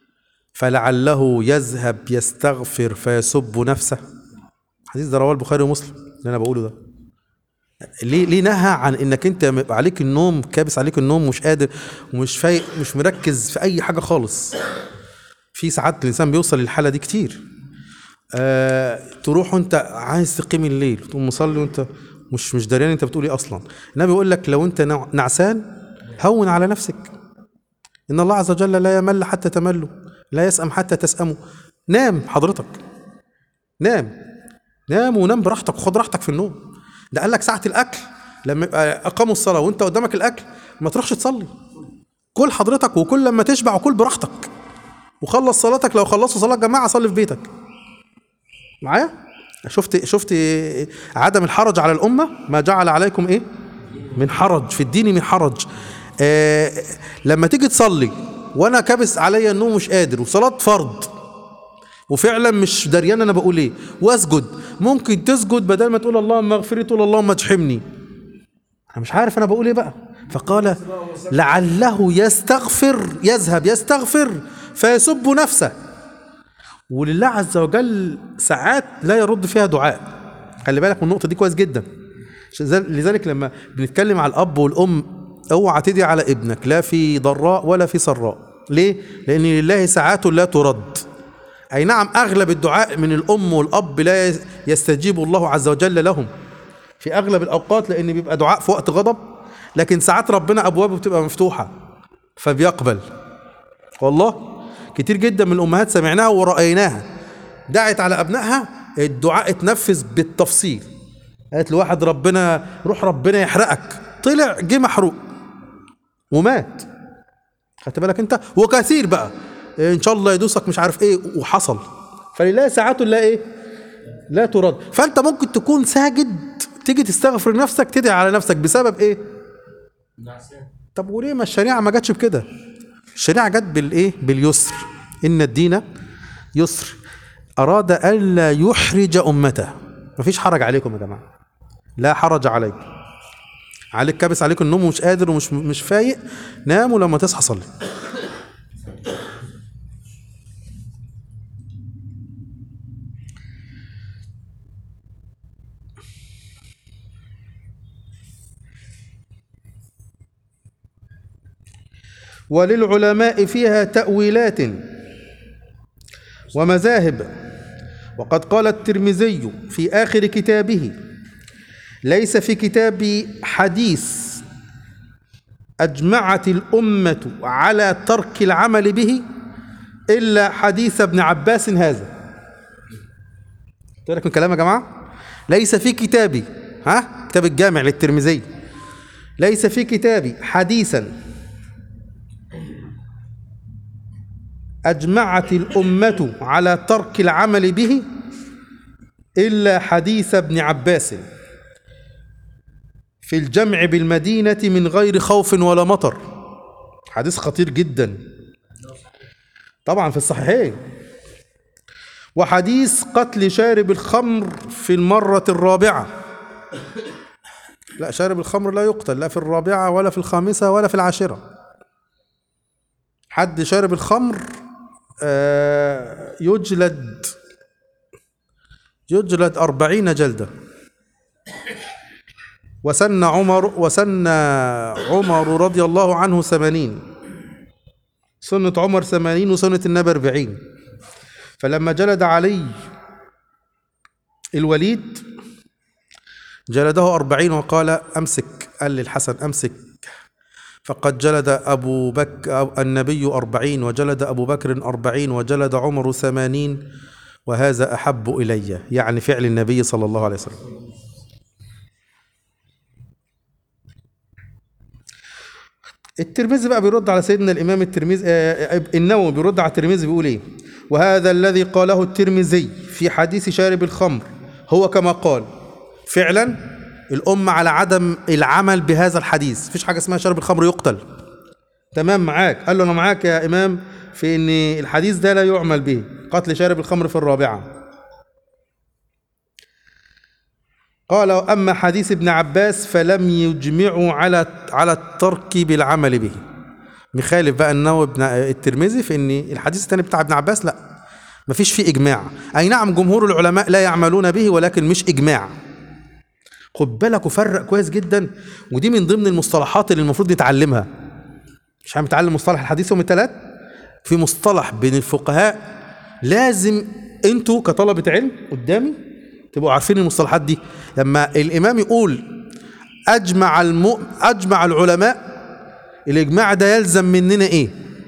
فلعله يذهب يستغفر فيسب نفسه الحديث ده رواه البخاري ومسلم اللي انا بقوله ده ليه ليه نهى عن انك انت يبقى عليك النوم كابس عليك النوم مش قادر ومش فايق مش مركز في اي حاجه خالص في ساعات الانسان بيوصل للحاله دي كتير آه تروح وانت عايز تقيم الليل تقوم مصلي وانت مش مش دريان انت بتقول ايه اصلا النبي يقول لك لو انت نع- نعسان هون على نفسك ان الله عز وجل لا يمل حتى تملوا لا يسأم حتى تسأموا نام حضرتك نام نام ونام براحتك وخد راحتك في النوم ده قال لك ساعة الأكل لما يبقى أقاموا الصلاة وأنت قدامك الأكل ما تروحش تصلي كل حضرتك وكل لما تشبع وكل براحتك وخلص صلاتك لو خلصوا صلاة جماعة صلي في بيتك معايا شفت شفت عدم الحرج على الأمة ما جعل عليكم إيه من حرج في الدين من حرج آه لما تيجي تصلي وانا كابس عليا النوم مش قادر وصلاه فرض وفعلا مش دريان انا بقول ايه واسجد ممكن تسجد بدل ما تقول اللهم اغفر لي تقول اللهم اجحمني انا مش عارف انا بقول ايه بقى فقال لعله يستغفر يذهب يستغفر فيسب نفسه ولله عز وجل ساعات لا يرد فيها دعاء خلي بالك من النقطه دي كويس جدا لذلك لما بنتكلم على الاب والام اوعى تدعي على ابنك لا في ضراء ولا في سراء ليه لان لله ساعات لا ترد اي نعم اغلب الدعاء من الام والاب لا يستجيب الله عز وجل لهم في اغلب الاوقات لان بيبقى دعاء في وقت غضب لكن ساعات ربنا ابوابه بتبقى مفتوحه فبيقبل والله كتير جدا من الامهات سمعناها ورأيناها دعت على ابنائها الدعاء اتنفذ بالتفصيل قالت لواحد ربنا روح ربنا يحرقك طلع جه محروق ومات خدت بالك انت وكثير بقى ان شاء الله يدوسك مش عارف ايه وحصل فلله ساعات لا ايه لا ترد فانت ممكن تكون ساجد تيجي تستغفر نفسك تدعي على نفسك بسبب ايه طب وليه ما الشريعه ما جاتش بكده الشريعه جت بالايه باليسر ان الدين يسر اراد الا يحرج امته مفيش حرج عليكم يا جماعه لا حرج عليكم عليك كابس عليك النوم ومش قادر ومش مش فايق نام ولما تصحى صلي وللعلماء فيها تأويلات ومذاهب وقد قال الترمذي في آخر كتابه ليس في كتابي حديث أجمعت الأمة على ترك العمل به إلا حديث ابن عباس هذا قلت لك من كلام يا جماعة ليس في كتابي ها كتاب الجامع للترمذي ليس في كتابي حديثا أجمعت الأمة على ترك العمل به إلا حديث ابن عباس في الجمع بالمدينة من غير خوف ولا مطر حديث خطير جدا طبعا في الصحيحين وحديث قتل شارب الخمر في المرة الرابعة لا شارب الخمر لا يقتل لا في الرابعة ولا في الخامسة ولا في العاشرة حد شارب الخمر آه، يجلد يجلد أربعين جلدة وسن عمر وسن عمر رضي الله عنه ثمانين سنة عمر ثمانين وسنة النبي أربعين فلما جلد علي الوليد جلده أربعين وقال أمسك قال للحسن أمسك فقد جلد أبو بكر النبي أربعين وجلد أبو بكر أربعين وجلد عمر ثمانين وهذا أحب إلي يعني فعل النبي صلى الله عليه وسلم الترمذي بقى بيرد على سيدنا الامام الترمذي آه، آه، النووي بيرد على الترمذي بيقول ايه وهذا الذي قاله الترمذي في حديث شارب الخمر هو كما قال فعلا الامه على عدم العمل بهذا الحديث مفيش حاجه اسمها شارب الخمر يقتل تمام معاك قال له انا معاك يا امام في ان الحديث ده لا يعمل به قتل شارب الخمر في الرابعه قال أما حديث ابن عباس فلم يجمعوا على على الترك بالعمل به مخالف بقى النووي ابن الترمذي في ان الحديث الثاني بتاع ابن عباس لا مفيش فيه اجماع اي نعم جمهور العلماء لا يعملون به ولكن مش اجماع خد بالك وفرق كويس جدا ودي من ضمن المصطلحات اللي المفروض نتعلمها مش هنتعلم مصطلح الحديث يوم الثلاث في مصطلح بين الفقهاء لازم انتوا كطلبة علم قدامي تبقوا عارفين المصطلحات دي لما الامام يقول اجمع الم... اجمع العلماء الاجماع ده يلزم مننا ايه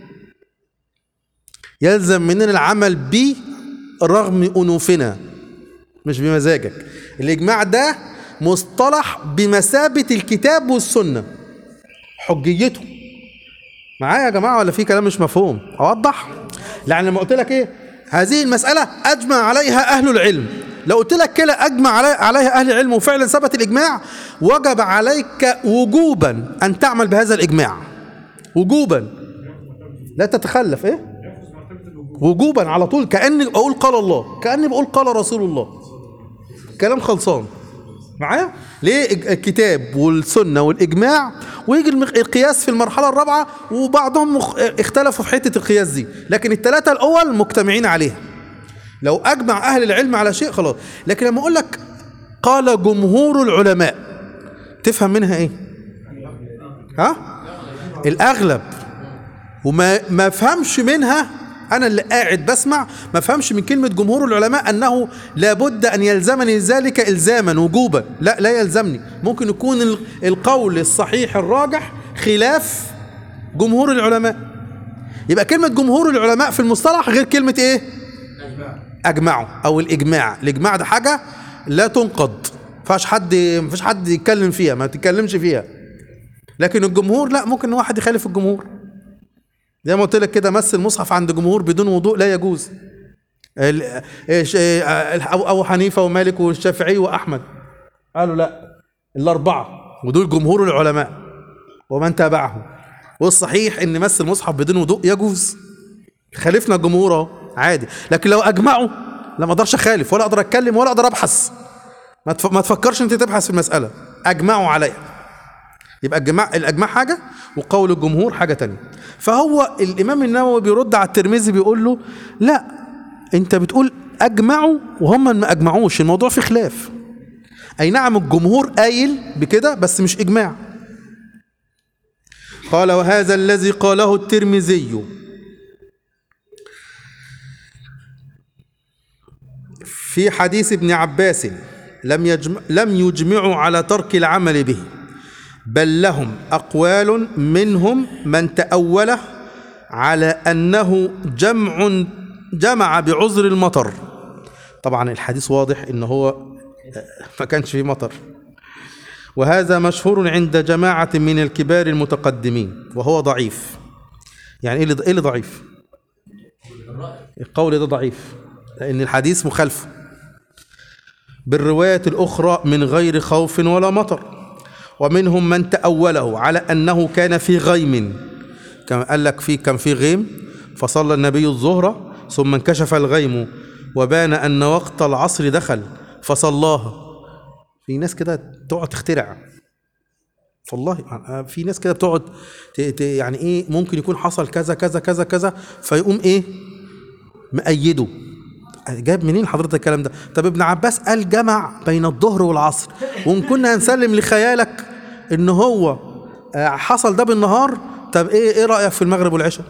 يلزم مننا العمل به رغم انوفنا مش بمزاجك الاجماع ده مصطلح بمثابة الكتاب والسنة حجيته معايا يا جماعة ولا في كلام مش مفهوم اوضح يعني لما قلت لك ايه هذه المسألة اجمع عليها اهل العلم لو قلت لك كده اجمع علي عليها اهل العلم وفعلا ثبت الاجماع وجب عليك وجوبا ان تعمل بهذا الاجماع وجوبا لا تتخلف ايه وجوبا على طول كاني بقول قال الله كاني بقول قال رسول الله كلام خلصان معايا ليه الكتاب والسنه والاجماع ويجي المق- القياس في المرحله الرابعه وبعضهم مخ... اختلفوا في حته القياس دي لكن الثلاثه الاول مجتمعين عليها لو اجمع اهل العلم على شيء خلاص لكن لما اقول لك قال جمهور العلماء تفهم منها ايه ها الاغلب وما ما فهمش منها انا اللي قاعد بسمع ما فهمش من كلمه جمهور العلماء انه لابد ان يلزمني ذلك الزاما وجوبا لا لا يلزمني ممكن يكون ال- القول الصحيح الراجح خلاف جمهور العلماء يبقى كلمه جمهور العلماء في المصطلح غير كلمه ايه اجمعوا او الاجماع الاجماع ده حاجه لا تنقض فيهاش حد مفيش حد يتكلم فيها ما تتكلمش فيها لكن الجمهور لا ممكن واحد يخالف الجمهور زي ما قلت لك كده مس المصحف عند جمهور بدون وضوء لا يجوز ال- إيش- إيه، ابو أبو حنيفه ومالك والشافعي واحمد قالوا لا الاربعه ودول جمهور العلماء ومن تابعهم والصحيح ان مس المصحف بدون وضوء يجوز خالفنا الجمهور اهو عادي لكن لو اجمعوا لا ما اقدرش اخالف ولا اقدر اتكلم ولا اقدر ابحث ما تف- ما تفكرش انت تبحث في المساله اجمعوا عليها يبقى الجماع الاجماع حاجه وقول الجمهور حاجه تانية فهو الامام النووي بيرد على الترمذي بيقول له لا انت بتقول اجمعوا وهم ما اجمعوش الموضوع في خلاف اي نعم الجمهور قايل بكده بس مش اجماع قال وهذا الذي قاله الترمذي في حديث ابن عباس لم يجمع لم يجمعوا على ترك العمل به بل لهم أقوال منهم من تأوله على أنه جمع جمع بعذر المطر طبعا الحديث واضح ان هو ما كانش فيه مطر وهذا مشهور عند جماعة من الكبار المتقدمين وهو ضعيف يعني ايه اللي إيه اللي ضعيف القول ده ضعيف لأن الحديث مخالفه بالرواية الأخرى من غير خوف ولا مطر ومنهم من تأوله على أنه كان في غيم كما قال لك في كان في غيم فصلى النبي الظهر ثم انكشف الغيم وبان أن وقت العصر دخل فصلاها في ناس كده تقعد تخترع والله في ناس كده بتقعد ت- ت- يعني ايه ممكن يكون حصل كذا كذا كذا كذا فيقوم ايه مأيده جاب منين حضرتك الكلام ده طب ابن عباس قال جمع بين الظهر والعصر وان كنا هنسلم لخيالك ان هو آه، حصل ده بالنهار طب ايه ايه رايك في المغرب والعشاء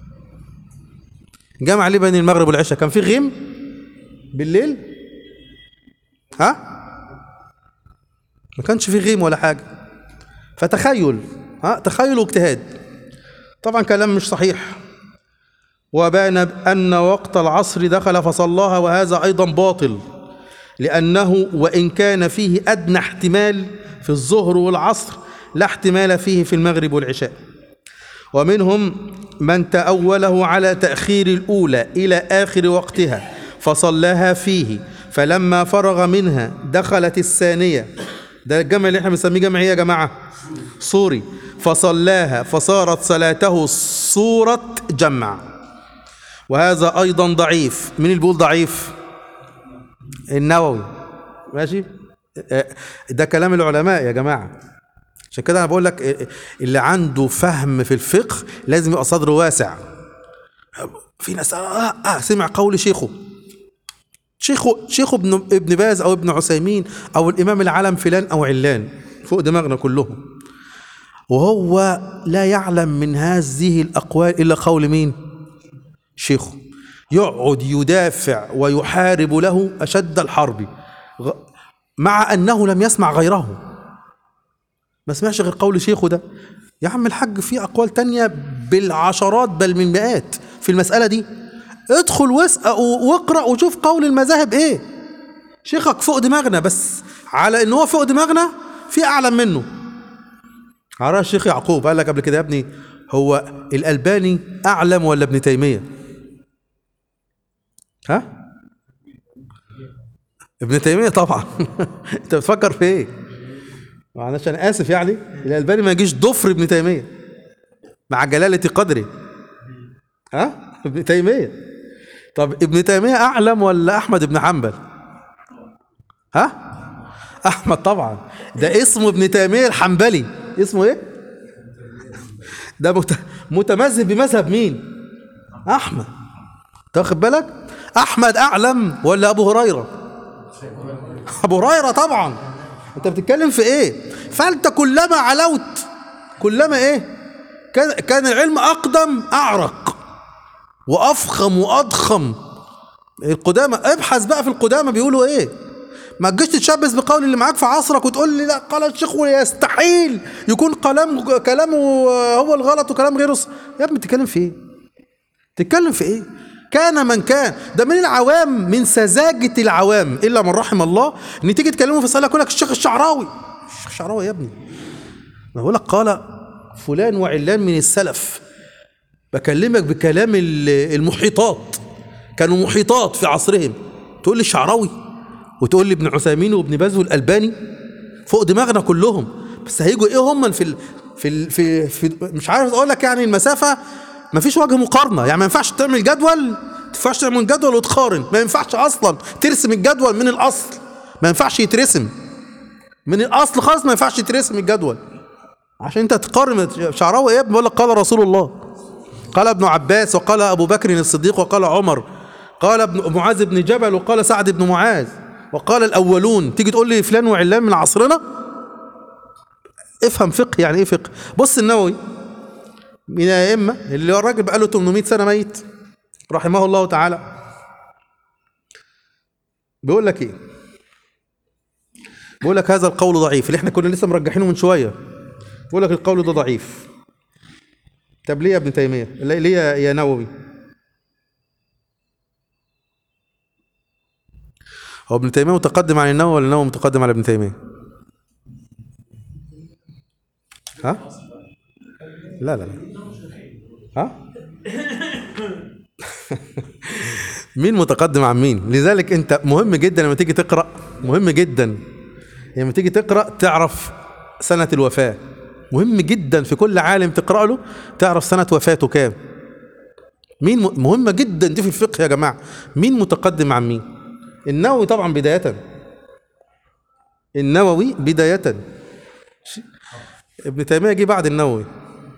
جمع ليه بين المغرب والعشاء كان في غيم بالليل ها ما كانش في غيم ولا حاجه فتخيل ها تخيل واجتهاد طبعا كلام مش صحيح وبان أن وقت العصر دخل فصلاها وهذا أيضا باطل لأنه وإن كان فيه أدنى احتمال في الظهر والعصر لا احتمال فيه في المغرب والعشاء ومنهم من تأوله على تأخير الأولى إلى آخر وقتها فصلاها فيه فلما فرغ منها دخلت الثانية ده الجمع اللي احنا بنسميه جمع ايه يا جماعة صوري فصلاها فصارت صلاته صورة جمع وهذا أيضا ضعيف مين اللي بيقول ضعيف النووي ماشي آه، ده كلام العلماء يا جماعة عشان كده أنا بقول لك آه، اللي عنده فهم في الفقه لازم يبقى صدره واسع في ناس آه, آه سمع قول شيخه شيخه شيخه ابن ابن باز او ابن عثيمين او الامام العالم فلان او علان فوق دماغنا كلهم وهو لا يعلم من هذه الاقوال الا قول مين شيخه يقعد يدافع ويحارب له اشد الحرب غ- مع انه لم يسمع غيره ما سمعش غير قول شيخه ده يا عم الحاج في اقوال تانية بالعشرات بل من مئات في المساله دي ادخل واسأل واقرا وشوف قول المذاهب ايه شيخك فوق دماغنا بس على ان هو فوق دماغنا في اعلم منه على الشيخ يعقوب قال لك قبل كده يا ابني هو الالباني اعلم ولا ابن تيميه ها ابن تيميه طبعا انت بتفكر في ايه معلش انا اسف يعني الالباني ما يجيش ضفر ابن تيميه مع جلاله قدره ها ابن تيميه طب ابن تيميه اعلم ولا احمد بن حنبل ها احمد طبعا ده اسمه ابن تيميه الحنبلي اسمه ايه ده مت- متمذهب بمذهب مين احمد تاخد بالك احمد اعلم ولا ابو هريره ابو هريره طبعا انت بتتكلم في ايه فانت كلما علوت كلما ايه كان كان العلم اقدم اعرق وافخم واضخم القدامى ابحث بقى في القدامى بيقولوا ايه ما تجيش تتشبث بقول اللي معاك في عصرك وتقول لي لا قال الشيخ يستحيل يكون كلام كلامه هو الغلط وكلام غيره الص- يا ابني بتتكلم في ايه تتكلم في ايه كان من كان ده من العوام من سذاجة العوام إلا من رحم الله إن تيجي تكلمه في صلاة يقول لك الشيخ الشعراوي الشيخ الشعراوي يا ابني أنا بقول لك قال فلان وعلان من السلف بكلمك بكلام ال- المحيطات كانوا محيطات في عصرهم تقول لي الشعراوي وتقول لي ابن عثيمين وابن باز والألباني فوق دماغنا كلهم بس هيجوا ايه هم في ال... في ال... في, في مش عارف اقول لك يعني المسافه ما فيش وجه مقارنه يعني ما ينفعش تعمل جدول ما ينفعش تعمل جدول وتقارن ما ينفعش اصلا ترسم الجدول من الاصل ما ينفعش يترسم من الاصل خالص ما ينفعش يترسم الجدول عشان انت تقارن شعراوي ايه بيقول لك قال رسول الله قال ابن عباس وقال ابو بكر الصديق وقال عمر قال ابن معاذ بن جبل وقال سعد بن معاذ وقال الاولون تيجي تقول لي فلان وعلان من عصرنا افهم فقه يعني ايه فقه بص النووي من الائمه اللي هو الراجل بقى له 800 سنه ميت رحمه الله تعالى بيقول لك ايه بيقول لك هذا القول ضعيف اللي احنا كنا لسه مرجحينه من شويه بيقول لك القول ده ضعيف طب ليه يا ابن تيميه ليه ليه يا- يا نووي هو ابن تيميه متقدم عن النووي ولا النووي متقدم على ابن تيميه ها لا لا لا ها مين متقدم عن مين لذلك انت مهم جدا لما تيجي تقرا مهم جدا لما تيجي تقرا تعرف سنه الوفاه مهم جدا في كل عالم تقرا له تعرف سنه وفاته كام مين م- مهمه جدا دي في الفقه يا جماعه مين متقدم عن مين النووي طبعا بدايه النووي بدايه ش- ابن تيميه جه بعد النووي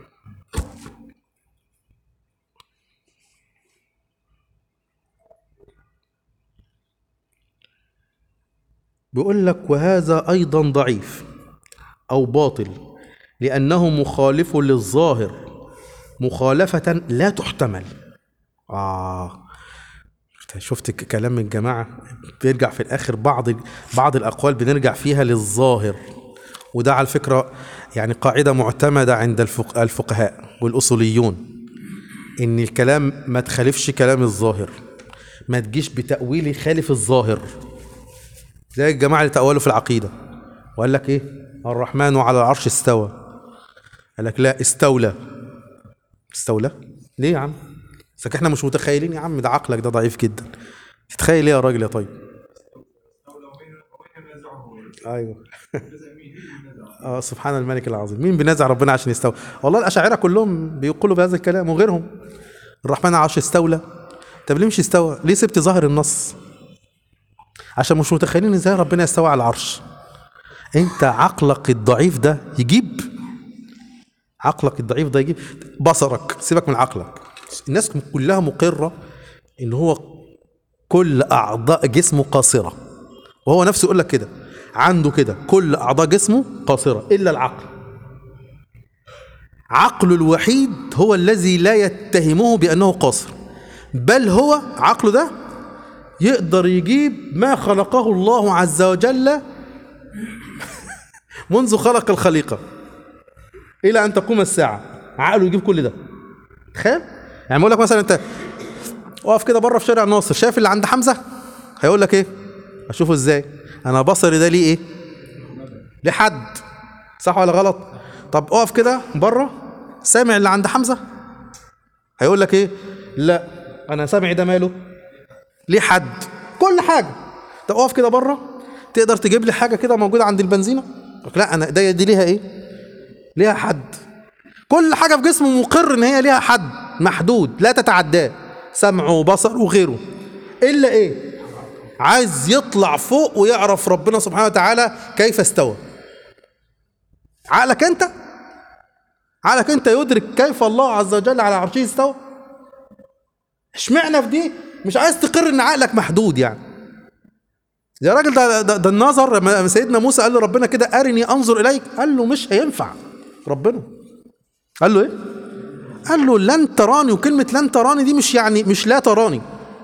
بيقول لك وهذا ايضا ضعيف او باطل لانه مخالف للظاهر مخالفه لا تحتمل اه شفت ك- كلام الجماعه بيرجع في الاخر بعض بعض الاقوال بنرجع فيها للظاهر وده على فكره يعني قاعده معتمده عند الفق- الفقهاء والاصوليون ان الكلام ما تخالفش كلام الظاهر ما تجيش بتاويل يخالف الظاهر زي الجماعه اللي تأولوا في العقيده وقال لك ايه الرحمن على العرش استوى قال لك لا استولى استولى ليه يا عم بس احنا مش متخيلين يا عم ده عقلك ده ضعيف جدا تتخيل ايه يا راجل يا طيب ايوه اه سبحان الملك العظيم مين بينازع ربنا عشان يستوى والله الاشاعره كلهم بيقولوا بهذا الكلام وغيرهم الرحمن على العرش استولى طب ليه مش استوى ليه سبت ظاهر النص عشان مش متخيلين ازاي ربنا يستوى على العرش انت عقلك الضعيف ده يجيب عقلك الضعيف ده يجيب بصرك سيبك من عقلك الناس كلها مقرة ان هو كل اعضاء جسمه قاصرة وهو نفسه يقول لك كده عنده كده كل اعضاء جسمه قاصرة الا العقل عقله الوحيد هو الذي لا يتهمه بانه قاصر بل هو عقله ده يقدر يجيب ما خلقه الله عز وجل منذ خلق الخليقة إلى أن تقوم الساعة عقله يجيب كل ده تخيل يعني بقول لك مثلا أنت اقف كده بره في شارع الناصر شايف اللي عند حمزة هيقول لك إيه أشوفه إزاي أنا بصري ده ليه إيه لحد صح ولا غلط طب اقف كده بره سامع اللي عند حمزة هيقول لك إيه لا أنا سامعي ده ماله ليه حد كل حاجه طب اقف كده بره تقدر تجيب لي حاجه كده موجوده عند البنزينه لك لا انا ده دي ليها ايه ليها حد كل حاجه في جسمه مقر ان هي ليها حد محدود لا تتعداه سمع وبصر وغيره الا ايه عايز يطلع فوق ويعرف ربنا سبحانه وتعالى كيف استوى عقلك انت عقلك انت يدرك كيف الله عز وجل على عرشه استوى اشمعنى في دي مش عايز تقر ان عقلك محدود يعني يا راجل ده, ده, ده النظر لما سيدنا موسى قال له ربنا كده ارني انظر اليك قال له مش هينفع ربنا قال له ايه قال له لن تراني وكلمه لن تراني دي مش يعني مش لا تراني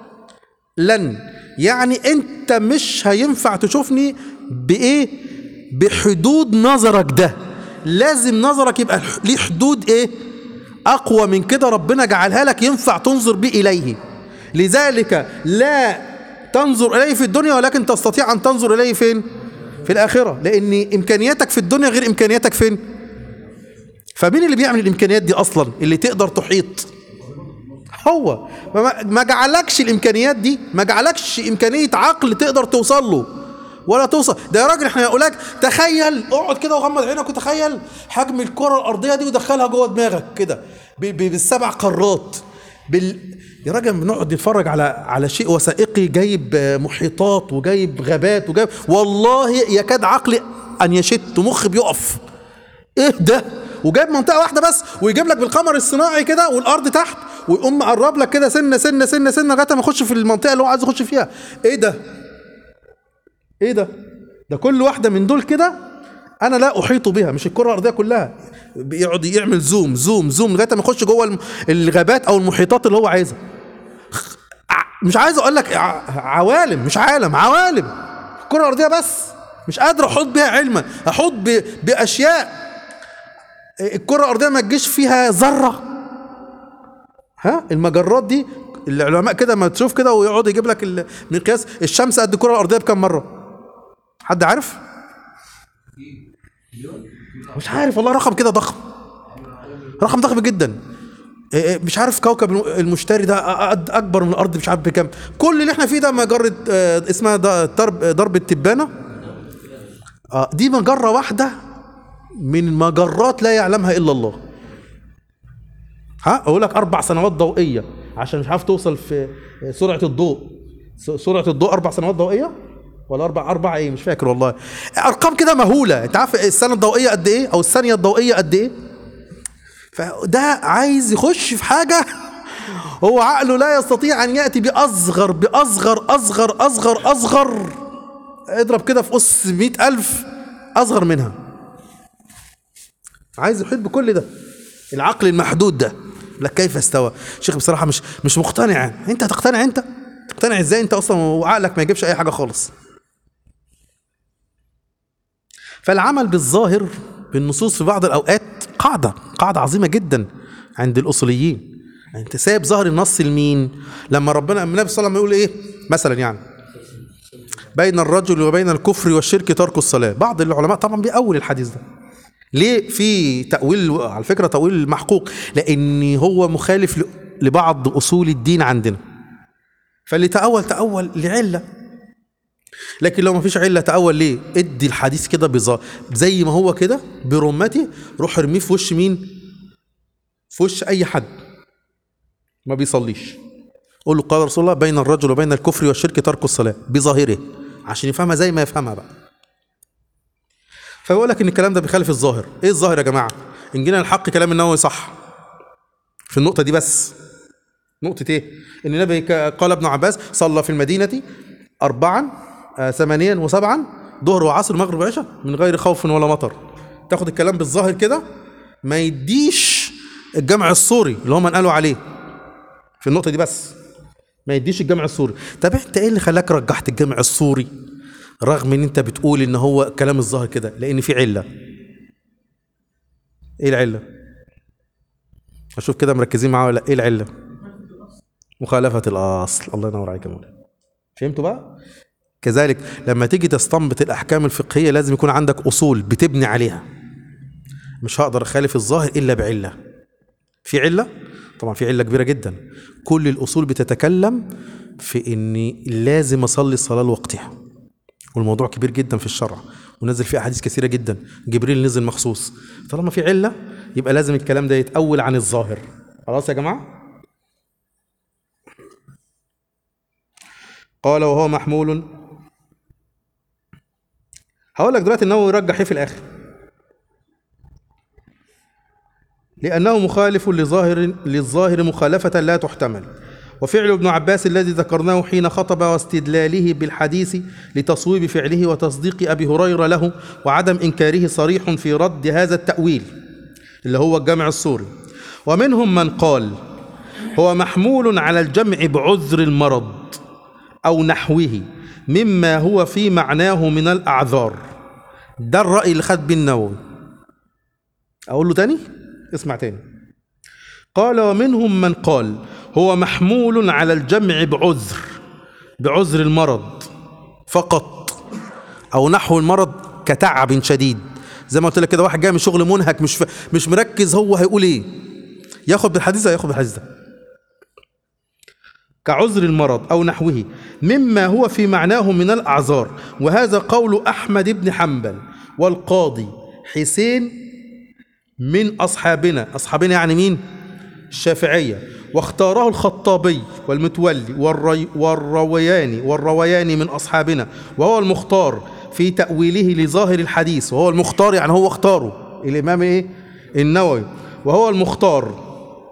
لن يعني انت مش هينفع تشوفني بايه بحدود نظرك ده لازم نظرك يبقى ليه حدود ايه اقوى من كده ربنا جعلها لك ينفع تنظر بيه اليه لذلك لا تنظر اليه في الدنيا ولكن تستطيع ان تنظر اليه فين في الاخره لان امكانياتك في الدنيا غير امكانياتك فين فمين اللي بيعمل الامكانيات دي اصلا اللي تقدر تحيط هو ما ما جعلكش الامكانيات دي ما جعلكش امكانيه عقل تقدر توصل له ولا توصل ده يا راجل احنا هنقول لك تخيل اقعد كده وغمض عينك وتخيل حجم الكره الارضيه دي ودخلها جوه دماغك كده ب- ب- بالسبع قارات بال يا راجل بنقعد نتفرج على على شيء وثائقي جايب آه، محيطات وجايب غابات وجايب والله يكاد عقلي ان يشت مخي بيقف ايه ده وجايب منطقه واحده بس ويجيب لك بالقمر الصناعي كده والارض تحت ويقوم مقرب لك كده سنه سنه سنه سنه لغايه ما يخش في المنطقه اللي هو عايز يخش فيها ايه ده ايه ده ده كل واحده من دول كده انا لا احيط بها مش الكره الارضيه كلها بيقعد يعمل زوم زوم زوم لغايه ما يخش جوه الم- الغابات او المحيطات اللي هو عايزها ع- مش عايز اقول لك ع- عوالم مش عالم عوالم الكره الارضيه بس مش قادر احط بيها علما احط ب- باشياء الكره الارضيه ما تجيش فيها ذره ها المجرات دي العلماء كده ما تشوف كده ويقعد يجيب لك المقياس الشمس قد الكره الارضيه بكم مره حد عارف مش عارف والله رقم كده ضخم رقم ضخم جدا إيه، مش عارف كوكب الم- المشتري ده أ- أ- اكبر من الارض مش عارف بكام كل اللي احنا فيه ده مجره آه، اسمها ده ضرب ضرب التبانه اه دي مجره واحده من مجرات لا يعلمها الا الله ها اقول لك اربع سنوات ضوئيه عشان مش عارف توصل في سرعه الضوء س- سرعه الضوء اربع سنوات ضوئيه ولا اربع اربع ايه مش فاكر والله ارقام كده مهوله انت عارف السنه الضوئيه قد ايه او الثانيه الضوئيه قد ايه فده عايز يخش في حاجه هو عقله لا يستطيع ان ياتي باصغر باصغر اصغر اصغر اصغر اضرب كده في اس مئة ألف أصغر منها عايز يحيط بكل ده العقل المحدود ده لك كيف استوى شيخ بصراحة مش مش مقتنع انت هتقتنع انت تقتنع ازاي انت اصلا وعقلك ما يجيبش اي حاجة خالص فالعمل بالظاهر بالنصوص في بعض الاوقات قاعدة قاعدة عظيمة جدا عند الاصوليين يعني انت سايب ظهر النص لمين لما ربنا النبي صلى الله عليه وسلم يقول ايه مثلا يعني بين الرجل وبين الكفر والشرك ترك الصلاة بعض العلماء طبعا بيأول الحديث ده ليه في تأويل على فكرة تأويل محقوق لأن هو مخالف ل- لبعض أصول الدين عندنا فاللي تأول تأول لعلة لكن لو ما فيش علة تأول ليه ادي الحديث كده بظا زي ما هو كده برمته روح ارميه في وش مين في وش أي حد ما بيصليش قول له قال رسول الله بين الرجل وبين الكفر والشرك ترك الصلاة بظاهره عشان يفهمها زي ما يفهمها بقى فيقول لك ان الكلام ده بيخالف الظاهر ايه الظاهر يا جماعة ان جينا الحق كلام النووي صح في النقطة دي بس نقطة ايه ان النبي ك- قال ابن عباس صلى في المدينة أربعا آه، ثمانيا وسبعا ظهر وعصر مغرب وعشاء من غير خوف ولا مطر تاخد الكلام بالظاهر كده ما يديش الجمع الصوري اللي هم قالوا عليه في النقطة دي بس ما يديش الجمع السوري طب انت ايه اللي خلاك رجحت الجمع السوري رغم ان انت بتقول ان هو كلام الظاهر كده لان في عله ايه العله اشوف كده مركزين معاه ولا ايه العله مخالفه الاصل الله ينور عليك يا مولانا فهمتوا بقى كذلك لما تيجي تستنبط الاحكام الفقهيه لازم يكون عندك اصول بتبني عليها مش هقدر اخالف الظاهر الا بعله في عله طبعا في عله كبيره جدا كل الاصول بتتكلم في اني لازم اصلي الصلاه لوقتها والموضوع كبير جدا في الشرع ونزل فيه احاديث كثيره جدا جبريل نزل مخصوص طالما في عله يبقى لازم الكلام ده يتاول عن الظاهر خلاص يا جماعه قال وهو محمول هقول لك دلوقتي النووي يرجح ايه في الاخر لأنه مخالف لظاهر للظاهر مخالفة لا تحتمل وفعل ابن عباس الذي ذكرناه حين خطب واستدلاله بالحديث لتصويب فعله وتصديق أبي هريرة له وعدم إنكاره صريح في رد هذا التأويل اللي هو الجمع السوري ومنهم من قال هو محمول على الجمع بعذر المرض أو نحوه مما هو في معناه من الأعذار ده الرأي اللي خد بيه النووي أقول له تاني اسمع تاني قال ومنهم من قال هو محمول على الجمع بعذر بعذر المرض فقط او نحو المرض كتعب شديد زي ما قلت لك كده واحد جاي من شغل منهك مش ف... مش مركز هو هيقول ايه ياخد بالحديث ده ياخد بالحديث ده كعذر المرض او نحوه مما هو في معناه من الاعذار وهذا قول احمد بن حنبل والقاضي حسين من أصحابنا أصحابنا يعني مين الشافعية واختاره الخطابي والمتولي والري والروياني والروياني من أصحابنا وهو المختار في تأويله لظاهر الحديث وهو المختار يعني هو اختاره الإمام إيه النووي وهو المختار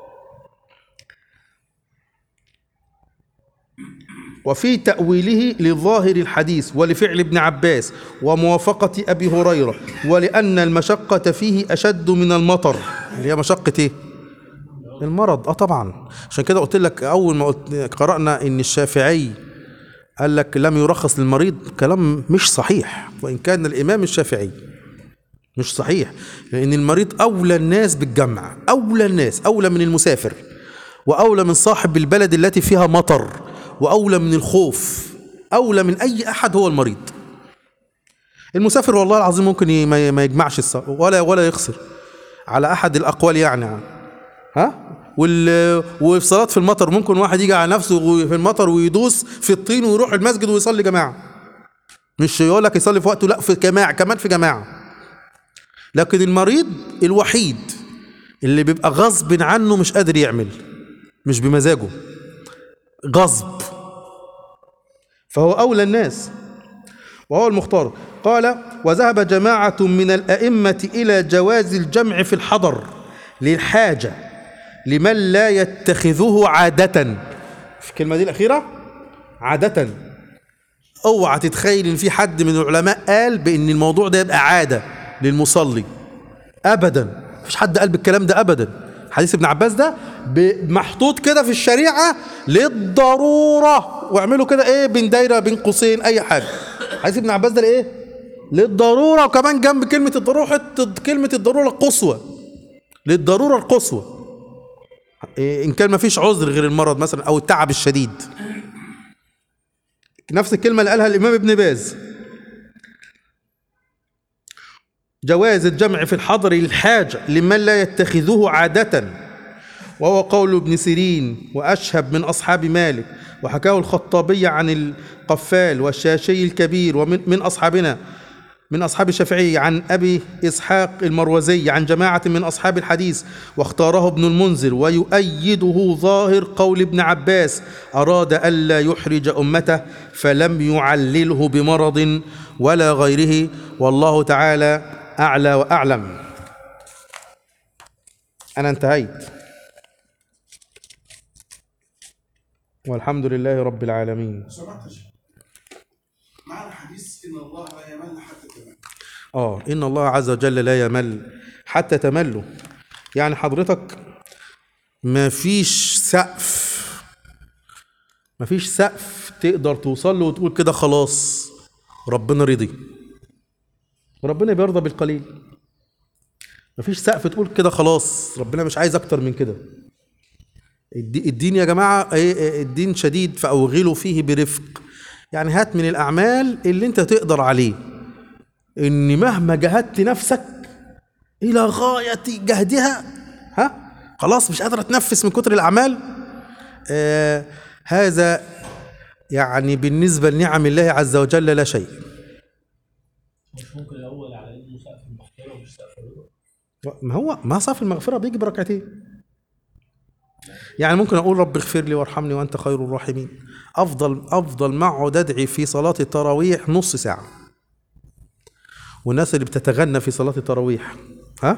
وفي تأويله لظاهر الحديث ولفعل ابن عباس وموافقة أبي هريرة ولأن المشقة فيه أشد من المطر اللي هي مشقة إيه؟ المرض اه طبعا عشان كده قلت لك اول ما قلت قرانا ان الشافعي قال لك لم يرخص للمريض كلام مش صحيح وان كان الامام الشافعي مش صحيح لان المريض اولى الناس بالجمع اولى الناس اولى من المسافر واولى من صاحب البلد التي فيها مطر واولى من الخوف اولى من اي احد هو المريض المسافر والله العظيم ممكن ي- ما ما يجمعش الص- ولا ولا يخسر على احد الاقوال يعني ها وال... وفي صلاة في المطر ممكن واحد يجي على نفسه في المطر ويدوس في الطين ويروح المسجد ويصلي جماعة مش يقول لك يصلي في وقته لا في جماعة كمان في جماعة لكن المريض الوحيد اللي بيبقى غصب عنه مش قادر يعمل مش بمزاجه غصب فهو أولى الناس وهو المختار قال وذهب جماعة من الأئمة إلى جواز الجمع في الحضر للحاجة لمن لا يتخذه عادة في الكلمة دي الأخيرة عادة اوعى تتخيل ان في حد من العلماء قال بان الموضوع ده يبقى عاده للمصلي ابدا مفيش حد قال بالكلام ده ابدا حديث ابن عباس ده ب- محطوط كده في الشريعه للضروره واعملوا كده ايه بين دايره بين قوسين اي حاجه حديث ابن عباس ده لايه للضروره وكمان جنب كلمه الضروره حط كلمه الضروره القصوى للضروره القصوى إيه ان كان مفيش عذر غير المرض مثلا او التعب الشديد نفس الكلمة اللي قالها الإمام ابن باز جواز الجمع في الحضر للحاجة لمن لا يتخذه عادة وهو قول ابن سيرين وأشهب من أصحاب مالك وحكاه الخطابي عن القفال والشاشي الكبير ومن من أصحابنا من أصحاب الشافعي عن أبي إسحاق المروزي عن جماعة من أصحاب الحديث واختاره ابن المنذر ويؤيده ظاهر قول ابن عباس أراد ألا يحرج أمته فلم يعلله بمرض ولا غيره والله تعالى أعلى وأعلم أنا انتهيت والحمد لله رب العالمين سمعت يا شيخ معنى حديث ان الله لا يمل حتى تمل اه ان الله عز وجل لا يمل حتى تمله يعني حضرتك ما فيش سقف ما فيش سقف تقدر توصل له وتقول كده خلاص ربنا رضي ربنا بيرضى بالقليل ما فيش سقف تقول كده خلاص ربنا مش عايز اكتر من كده الدي- الدين يا جماعة إيه- إيه، الدين شديد فأوغلوا فيه برفق يعني هات من الأعمال اللي أنت تقدر عليه ان مهما جهدت نفسك الى غايه جهدها ها خلاص مش قادره تنفس من كتر الاعمال آه هذا يعني بالنسبه لنعم الله عز وجل لا شيء مش ممكن الاول على انه سقف المغفره ومش سقف الرضا ما هو ما صف المغفره بيجي بركعتين يعني ممكن اقول رب اغفر لي وارحمني وانت خير الراحمين افضل افضل ما اقعد ادعي في صلاه التراويح نص ساعه والناس اللي بتتغنى في صلاه التراويح ها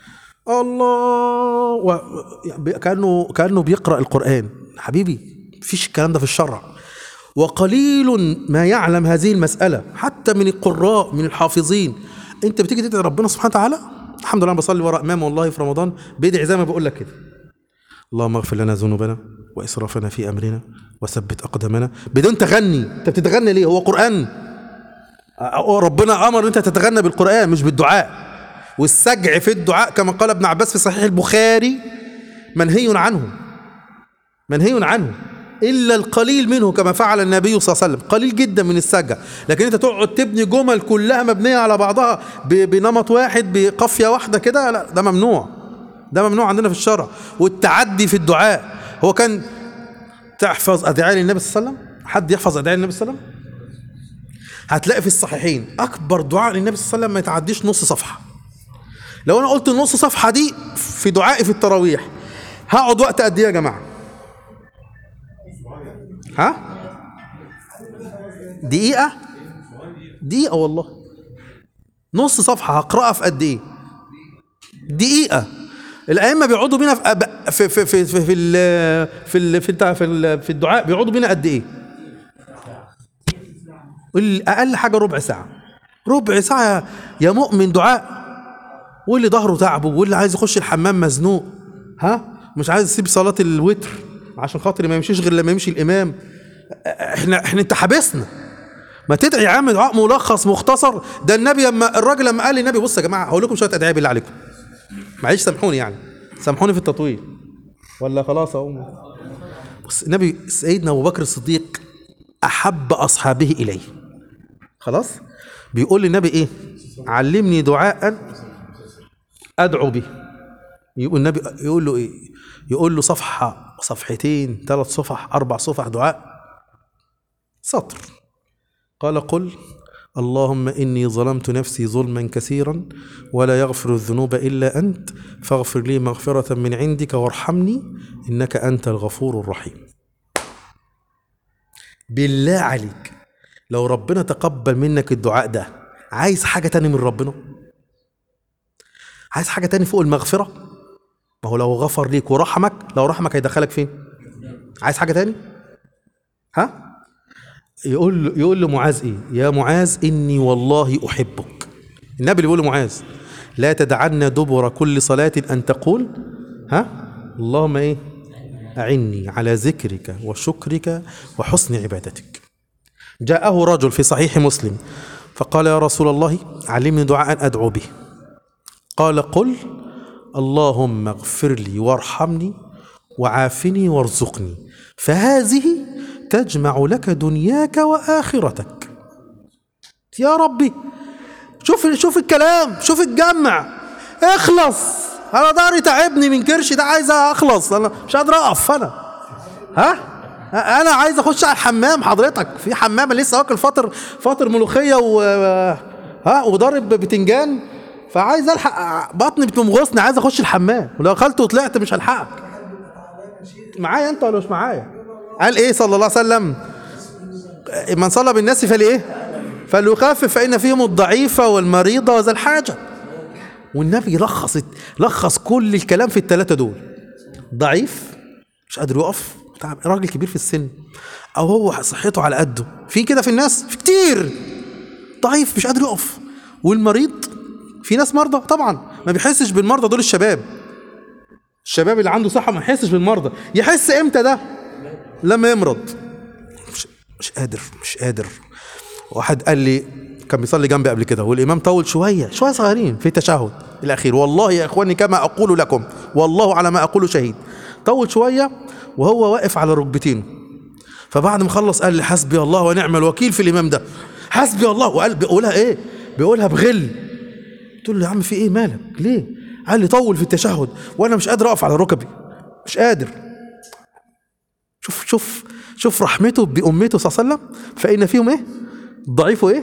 الله و... يعني كانه كانه بيقرا القران حبيبي مفيش الكلام ده في الشرع وقليل ما يعلم هذه المساله حتى من القراء من الحافظين انت بتيجي تدعي ربنا سبحانه وتعالى الحمد لله انا بصلي ورا امام والله في رمضان بيدعي زي ما بقول لك كده اللهم اغفر لنا ذنوبنا واسرافنا في امرنا وثبت اقدامنا بدون تغني انت بتتغني ليه هو قران أه، ربنا امر ان انت تتغنى بالقران مش بالدعاء والسجع في الدعاء كما قال ابن عباس في صحيح البخاري منهي عنه منهي عنه الا القليل منه كما فعل النبي صلى الله عليه وسلم قليل جدا من السجع لكن انت تقعد تبني جمل كلها مبنيه على بعضها ب- بنمط واحد بقافيه واحده كده لا ده ممنوع ده ممنوع عندنا في الشرع والتعدي في الدعاء هو كان تحفظ ادعاء للنبي صلى الله عليه وسلم حد يحفظ ادعاء للنبي صلى الله عليه وسلم هتلاقي في الصحيحين اكبر دعاء للنبي صلى الله عليه وسلم ما يتعديش نص صفحه لو انا قلت النص صفحه دي في دعائي في التراويح هقعد وقت قد ايه يا جماعه ها دقيقه دقيقه والله نص صفحه هقراها في قد ايه دقيقه الائمه بيقعدوا بينا في أب- في في في في في ال- في ال- في التع- في ال- في الدعاء بيقعدوا بينا قد ايه اقل حاجه ربع ساعه ربع ساعه يا مؤمن دعاء واللي ظهره تعبه واللي عايز يخش الحمام مزنوق ها مش عايز يسيب صلاه الوتر عشان خاطر ما يمشيش غير لما يمشي الامام احنا احنا انت حابسنا ما تدعي يا عم دعاء ملخص مختصر ده النبي لما الراجل لما قال للنبي بص يا جماعه هقول لكم شويه ادعيه بالله عليكم معلش سامحوني يعني سامحوني في التطويل ولا خلاص اقوم بص النبي سيدنا ابو بكر الصديق احب اصحابه اليه خلاص بيقول للنبي ايه علمني دعاء ادعو به يقول النبي يقول له ايه يقول له صفحه صفحتين ثلاث صفح اربع صفح دعاء سطر قال قل اللهم اني ظلمت نفسي ظلما كثيرا ولا يغفر الذنوب الا انت فاغفر لي مغفره من عندك وارحمني انك انت الغفور الرحيم بالله عليك لو ربنا تقبل منك الدعاء ده عايز حاجه تاني من ربنا عايز حاجه تاني فوق المغفره ما هو لو غفر ليك ورحمك لو رحمك هيدخلك فين عايز حاجه تاني ها يقول له يقول لمعاذ ايه يا معاذ اني والله احبك النبي اللي بيقول لمعاذ لا تدعن دبر كل صلاه ان تقول ها اللهم ايه اعني على ذكرك وشكرك وحسن عبادتك جاءه رجل في صحيح مسلم فقال يا رسول الله علمني دعاء ادعو به قال قل اللهم اغفر لي وارحمني وعافني وارزقني فهذه تجمع لك دنياك واخرتك يا ربي شوف شوف الكلام شوف الجمع اخلص انا ضهري تعبني من كرشي ده عايز اخلص انا مش قادر اقف انا ها انا عايز اخش على الحمام حضرتك في حمام أنا لسه واكل فطر فطر ملوخيه و ها وضارب بتنجان فعايز الحق بطني بتمغصني عايز اخش الحمام ولو اكلت وطلعت مش هلحقك معايا انت ولا مش معايا قال ايه صلى الله عليه وسلم من صلى بالناس فلإيه فليخفف فإن فيهم الضعيف والمريض وذا الحاجة والنبي لخص لخص كل الكلام في الثلاثة دول ضعيف مش قادر يقف تعب راجل كبير في السن او هو صحته على قده في كده في الناس في كتير ضعيف مش قادر يقف والمريض في ناس مرضى طبعا ما بيحسش بالمرضى دول الشباب الشباب اللي عنده صحة ما يحسش بالمرضى يحس امتى ده لما يمرض مش, مش قادر مش قادر واحد قال لي كان بيصلي جنبي قبل كده والامام طول شويه شويه صغيرين في التشهد الاخير والله يا اخواني كما اقول لكم والله على ما اقول شهيد طول شويه وهو واقف على ركبتينه فبعد ما خلص قال لي حسبي الله ونعم الوكيل في الامام ده حسبي الله وقال بيقولها ايه بيقولها بغل قلت له يا عم في ايه مالك ليه قال لي طول في التشهد وانا مش قادر اقف على ركبي مش قادر شوف شوف شوف رحمته بأمته صلى الله عليه وسلم فإن فيهم إيه؟ الضعيف إيه؟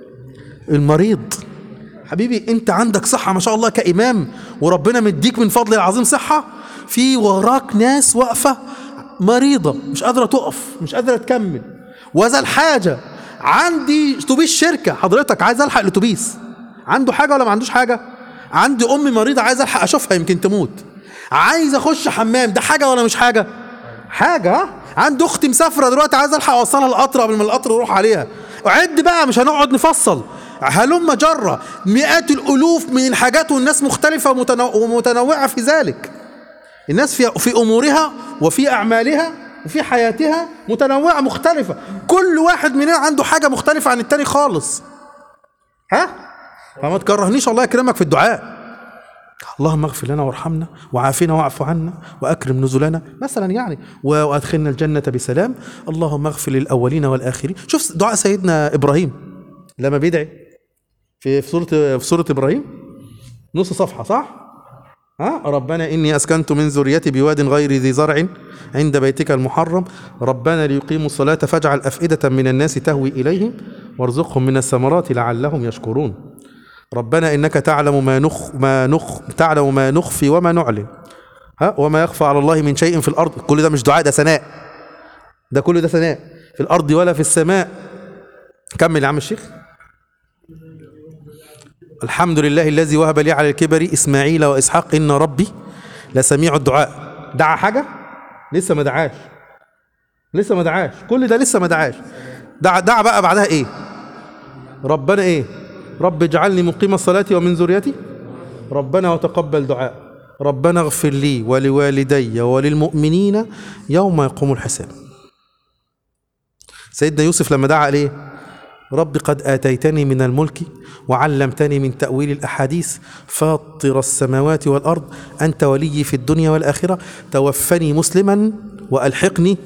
المريض حبيبي أنت عندك صحة ما شاء الله كإمام وربنا مديك من فضل العظيم صحة في وراك ناس واقفة مريضة مش قادرة تقف مش قادرة تكمل وذا الحاجة عندي اتوبيس شركة حضرتك عايز ألحق الاتوبيس عنده حاجة ولا ما عندوش حاجة؟ عندي أمي مريضة عايز ألحق أشوفها يمكن تموت عايز أخش حمام ده حاجة ولا مش حاجة؟ حاجة ها؟ عند اختي مسافره دلوقتي عايز الحق اوصلها القطر قبل ما القطر يروح عليها عد بقى مش هنقعد نفصل هلم جرة مئات الالوف من الحاجات والناس مختلفه ومتنو- ومتنوعه في ذلك الناس في في امورها وفي اعمالها وفي حياتها متنوعه مختلفه كل واحد مننا عنده حاجه مختلفه عن التاني خالص ها فما تكرهنيش الله يكرمك في الدعاء اللهم اغفر لنا وارحمنا وعافنا واعف عنا واكرم نزلنا مثلا يعني و- وادخلنا الجنه بسلام اللهم اغفر للاولين والاخرين شوف دعاء سيدنا ابراهيم لما بيدعي في في سوره في سوره ابراهيم نص صفحه صح ها ربنا اني اسكنت من ذريتي بواد غير ذي زرع عند بيتك المحرم ربنا ليقيموا الصلاه فاجعل افئده من الناس تهوي اليهم وارزقهم من الثمرات لعلهم يشكرون ربنا انك تعلم ما نخ ما نخ تعلم ما نخفي وما نعلن ها وما يخفى على الله من شيء في الارض كل ده مش دعاء ده ثناء ده كل ده ثناء في الارض ولا في السماء كمل يا عم الشيخ الحمد لله الذي وهب لي على الكبر اسماعيل واسحاق ان ربي لسميع الدعاء دعا حاجه لسه ما دعاش لسه ما دعاش كل ده لسه ما دعاش دعا دعا بقى بعدها ايه ربنا ايه رب اجعلني مقيم الصلاة ومن ذريتي ربنا وتقبل دعاء ربنا اغفر لي ولوالدي وللمؤمنين يوم يقوم الحساب سيدنا يوسف لما دعا عليه رب قد آتيتني من الملك وعلمتني من تأويل الأحاديث فاطر السماوات والأرض أنت ولي في الدنيا والآخرة توفني مسلما وألحقني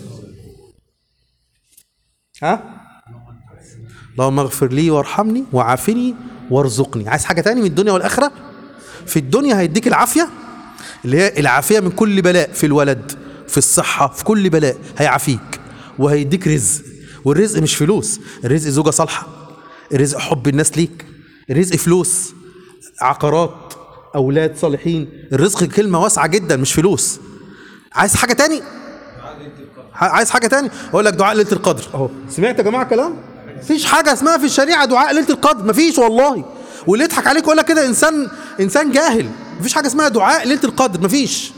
ها اللهم اغفر لي وارحمني وعافني وارزقني عايز حاجه تاني من الدنيا والاخره في الدنيا هيديك العافيه اللي هي العافيه من كل بلاء في الولد في الصحه في كل بلاء هيعافيك وهيديك رزق والرزق مش فلوس الرزق زوجه صالحه الرزق حب الناس ليك الرزق فلوس عقارات اولاد صالحين الرزق كلمه واسعه جدا مش فلوس عايز حاجه تاني عايز حاجه تاني اقول لك دعاء ليله القدر اهو سمعت يا جماعه كلام مفيش حاجه اسمها في الشريعه دعاء ليله القدر مفيش والله واللي يضحك عليك يقول لك كده انسان انسان جاهل مفيش حاجه اسمها دعاء ليله القدر مفيش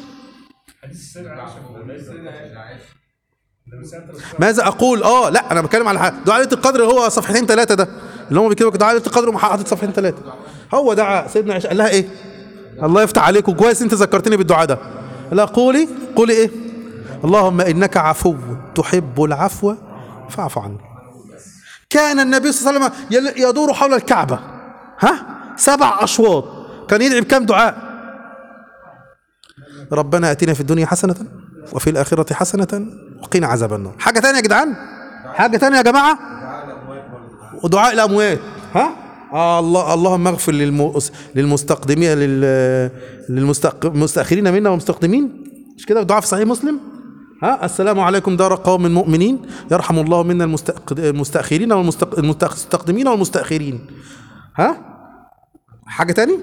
ماذا اقول اه لا انا بتكلم على حاجه دعاء ليله القدر هو صفحتين ثلاثه ده اللي هم بيكتبوا دعاء ليله القدر وحاطط صفحتين ثلاثه هو دعاء سيدنا عائشه قال لها ايه الله يفتح عليك وكويس انت ذكرتني بالدعاء ده لا قولي قولي ايه اللهم انك عفو تحب العفو فاعف عني كان النبي صلى الله عليه وسلم يل- يدور حول الكعبه ها سبع اشواط كان يدعي بكم دعاء ربنا اتنا في الدنيا حسنه وفي الاخره حسنه وقنا عذاب النار حاجه تانية يا جدعان حاجه تانية يا جماعه ودعاء الاموات ها آه الله اللهم اغفر للمؤس للمستقدمين لل للمستاخرين منا والمستقدمين مش كده دعاء في صحيح مسلم ها السلام عليكم دار قوم مؤمنين يرحم الله منا المستق- المستاخرين والمستقدمين والمستاخرين ها حاجه تاني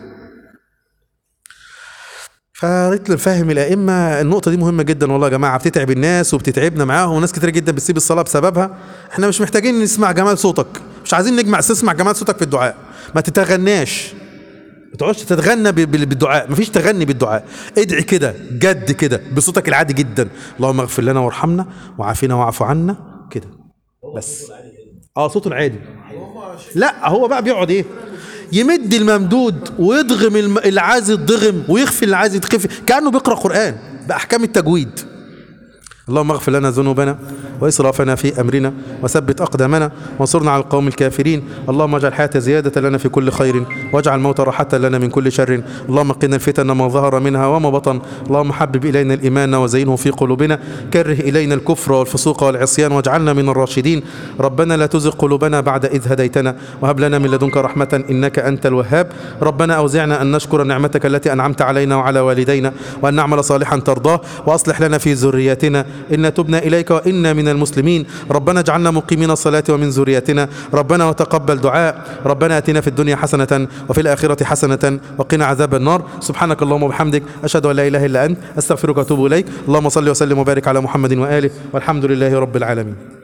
فريت فاهم الائمه النقطه دي مهمه جدا والله يا جماعه بتتعب الناس وبتتعبنا معاهم وناس كتير جدا بتسيب الصلاه بسببها احنا مش محتاجين نسمع جمال صوتك مش عايزين نجمع تسمع جمال صوتك في الدعاء ما تتغناش ما تقعدش تتغنى ب- بال- بالدعاء مفيش تغني بالدعاء ادعي كده جد كده بصوتك العادي جدا اللهم اغفر لنا وارحمنا وعافنا واعف عنا كده بس اه صوته العادي لا هو بقى بيقعد ايه يمد الممدود ويضغم الم- اللي عايز يتضغم ويخفي اللي عايز يتخفي كانه بيقرا قران باحكام التجويد اللهم اغفر لنا ذنوبنا واسرافنا في امرنا وثبت اقدامنا وانصرنا على القوم الكافرين اللهم اجعل الحياه زياده لنا في كل خير واجعل الموت راحه لنا من كل شر اللهم قنا الفتن ما ظهر منها وما بطن اللهم حبب الينا الايمان وزينه في قلوبنا كره الينا الكفر والفسوق والعصيان واجعلنا من الراشدين ربنا لا تزغ قلوبنا بعد اذ هديتنا وهب لنا من لدنك رحمه انك انت الوهاب ربنا اوزعنا ان نشكر نعمتك التي انعمت علينا وعلى والدينا وان نعمل صالحا ترضاه واصلح لنا في ذريتنا إنا تبنا إليك وإنا من المسلمين ربنا اجعلنا مقيمين الصلاة ومن ذريتنا ربنا وتقبل دعاء ربنا آتنا في الدنيا حسنة وفي الآخرة حسنة وقنا عذاب النار سبحانك اللهم وبحمدك أشهد أن لا إله إلا أنت أستغفرك وأتوب إليك اللهم صل وسلم وبارك على محمد وآله والحمد لله رب العالمين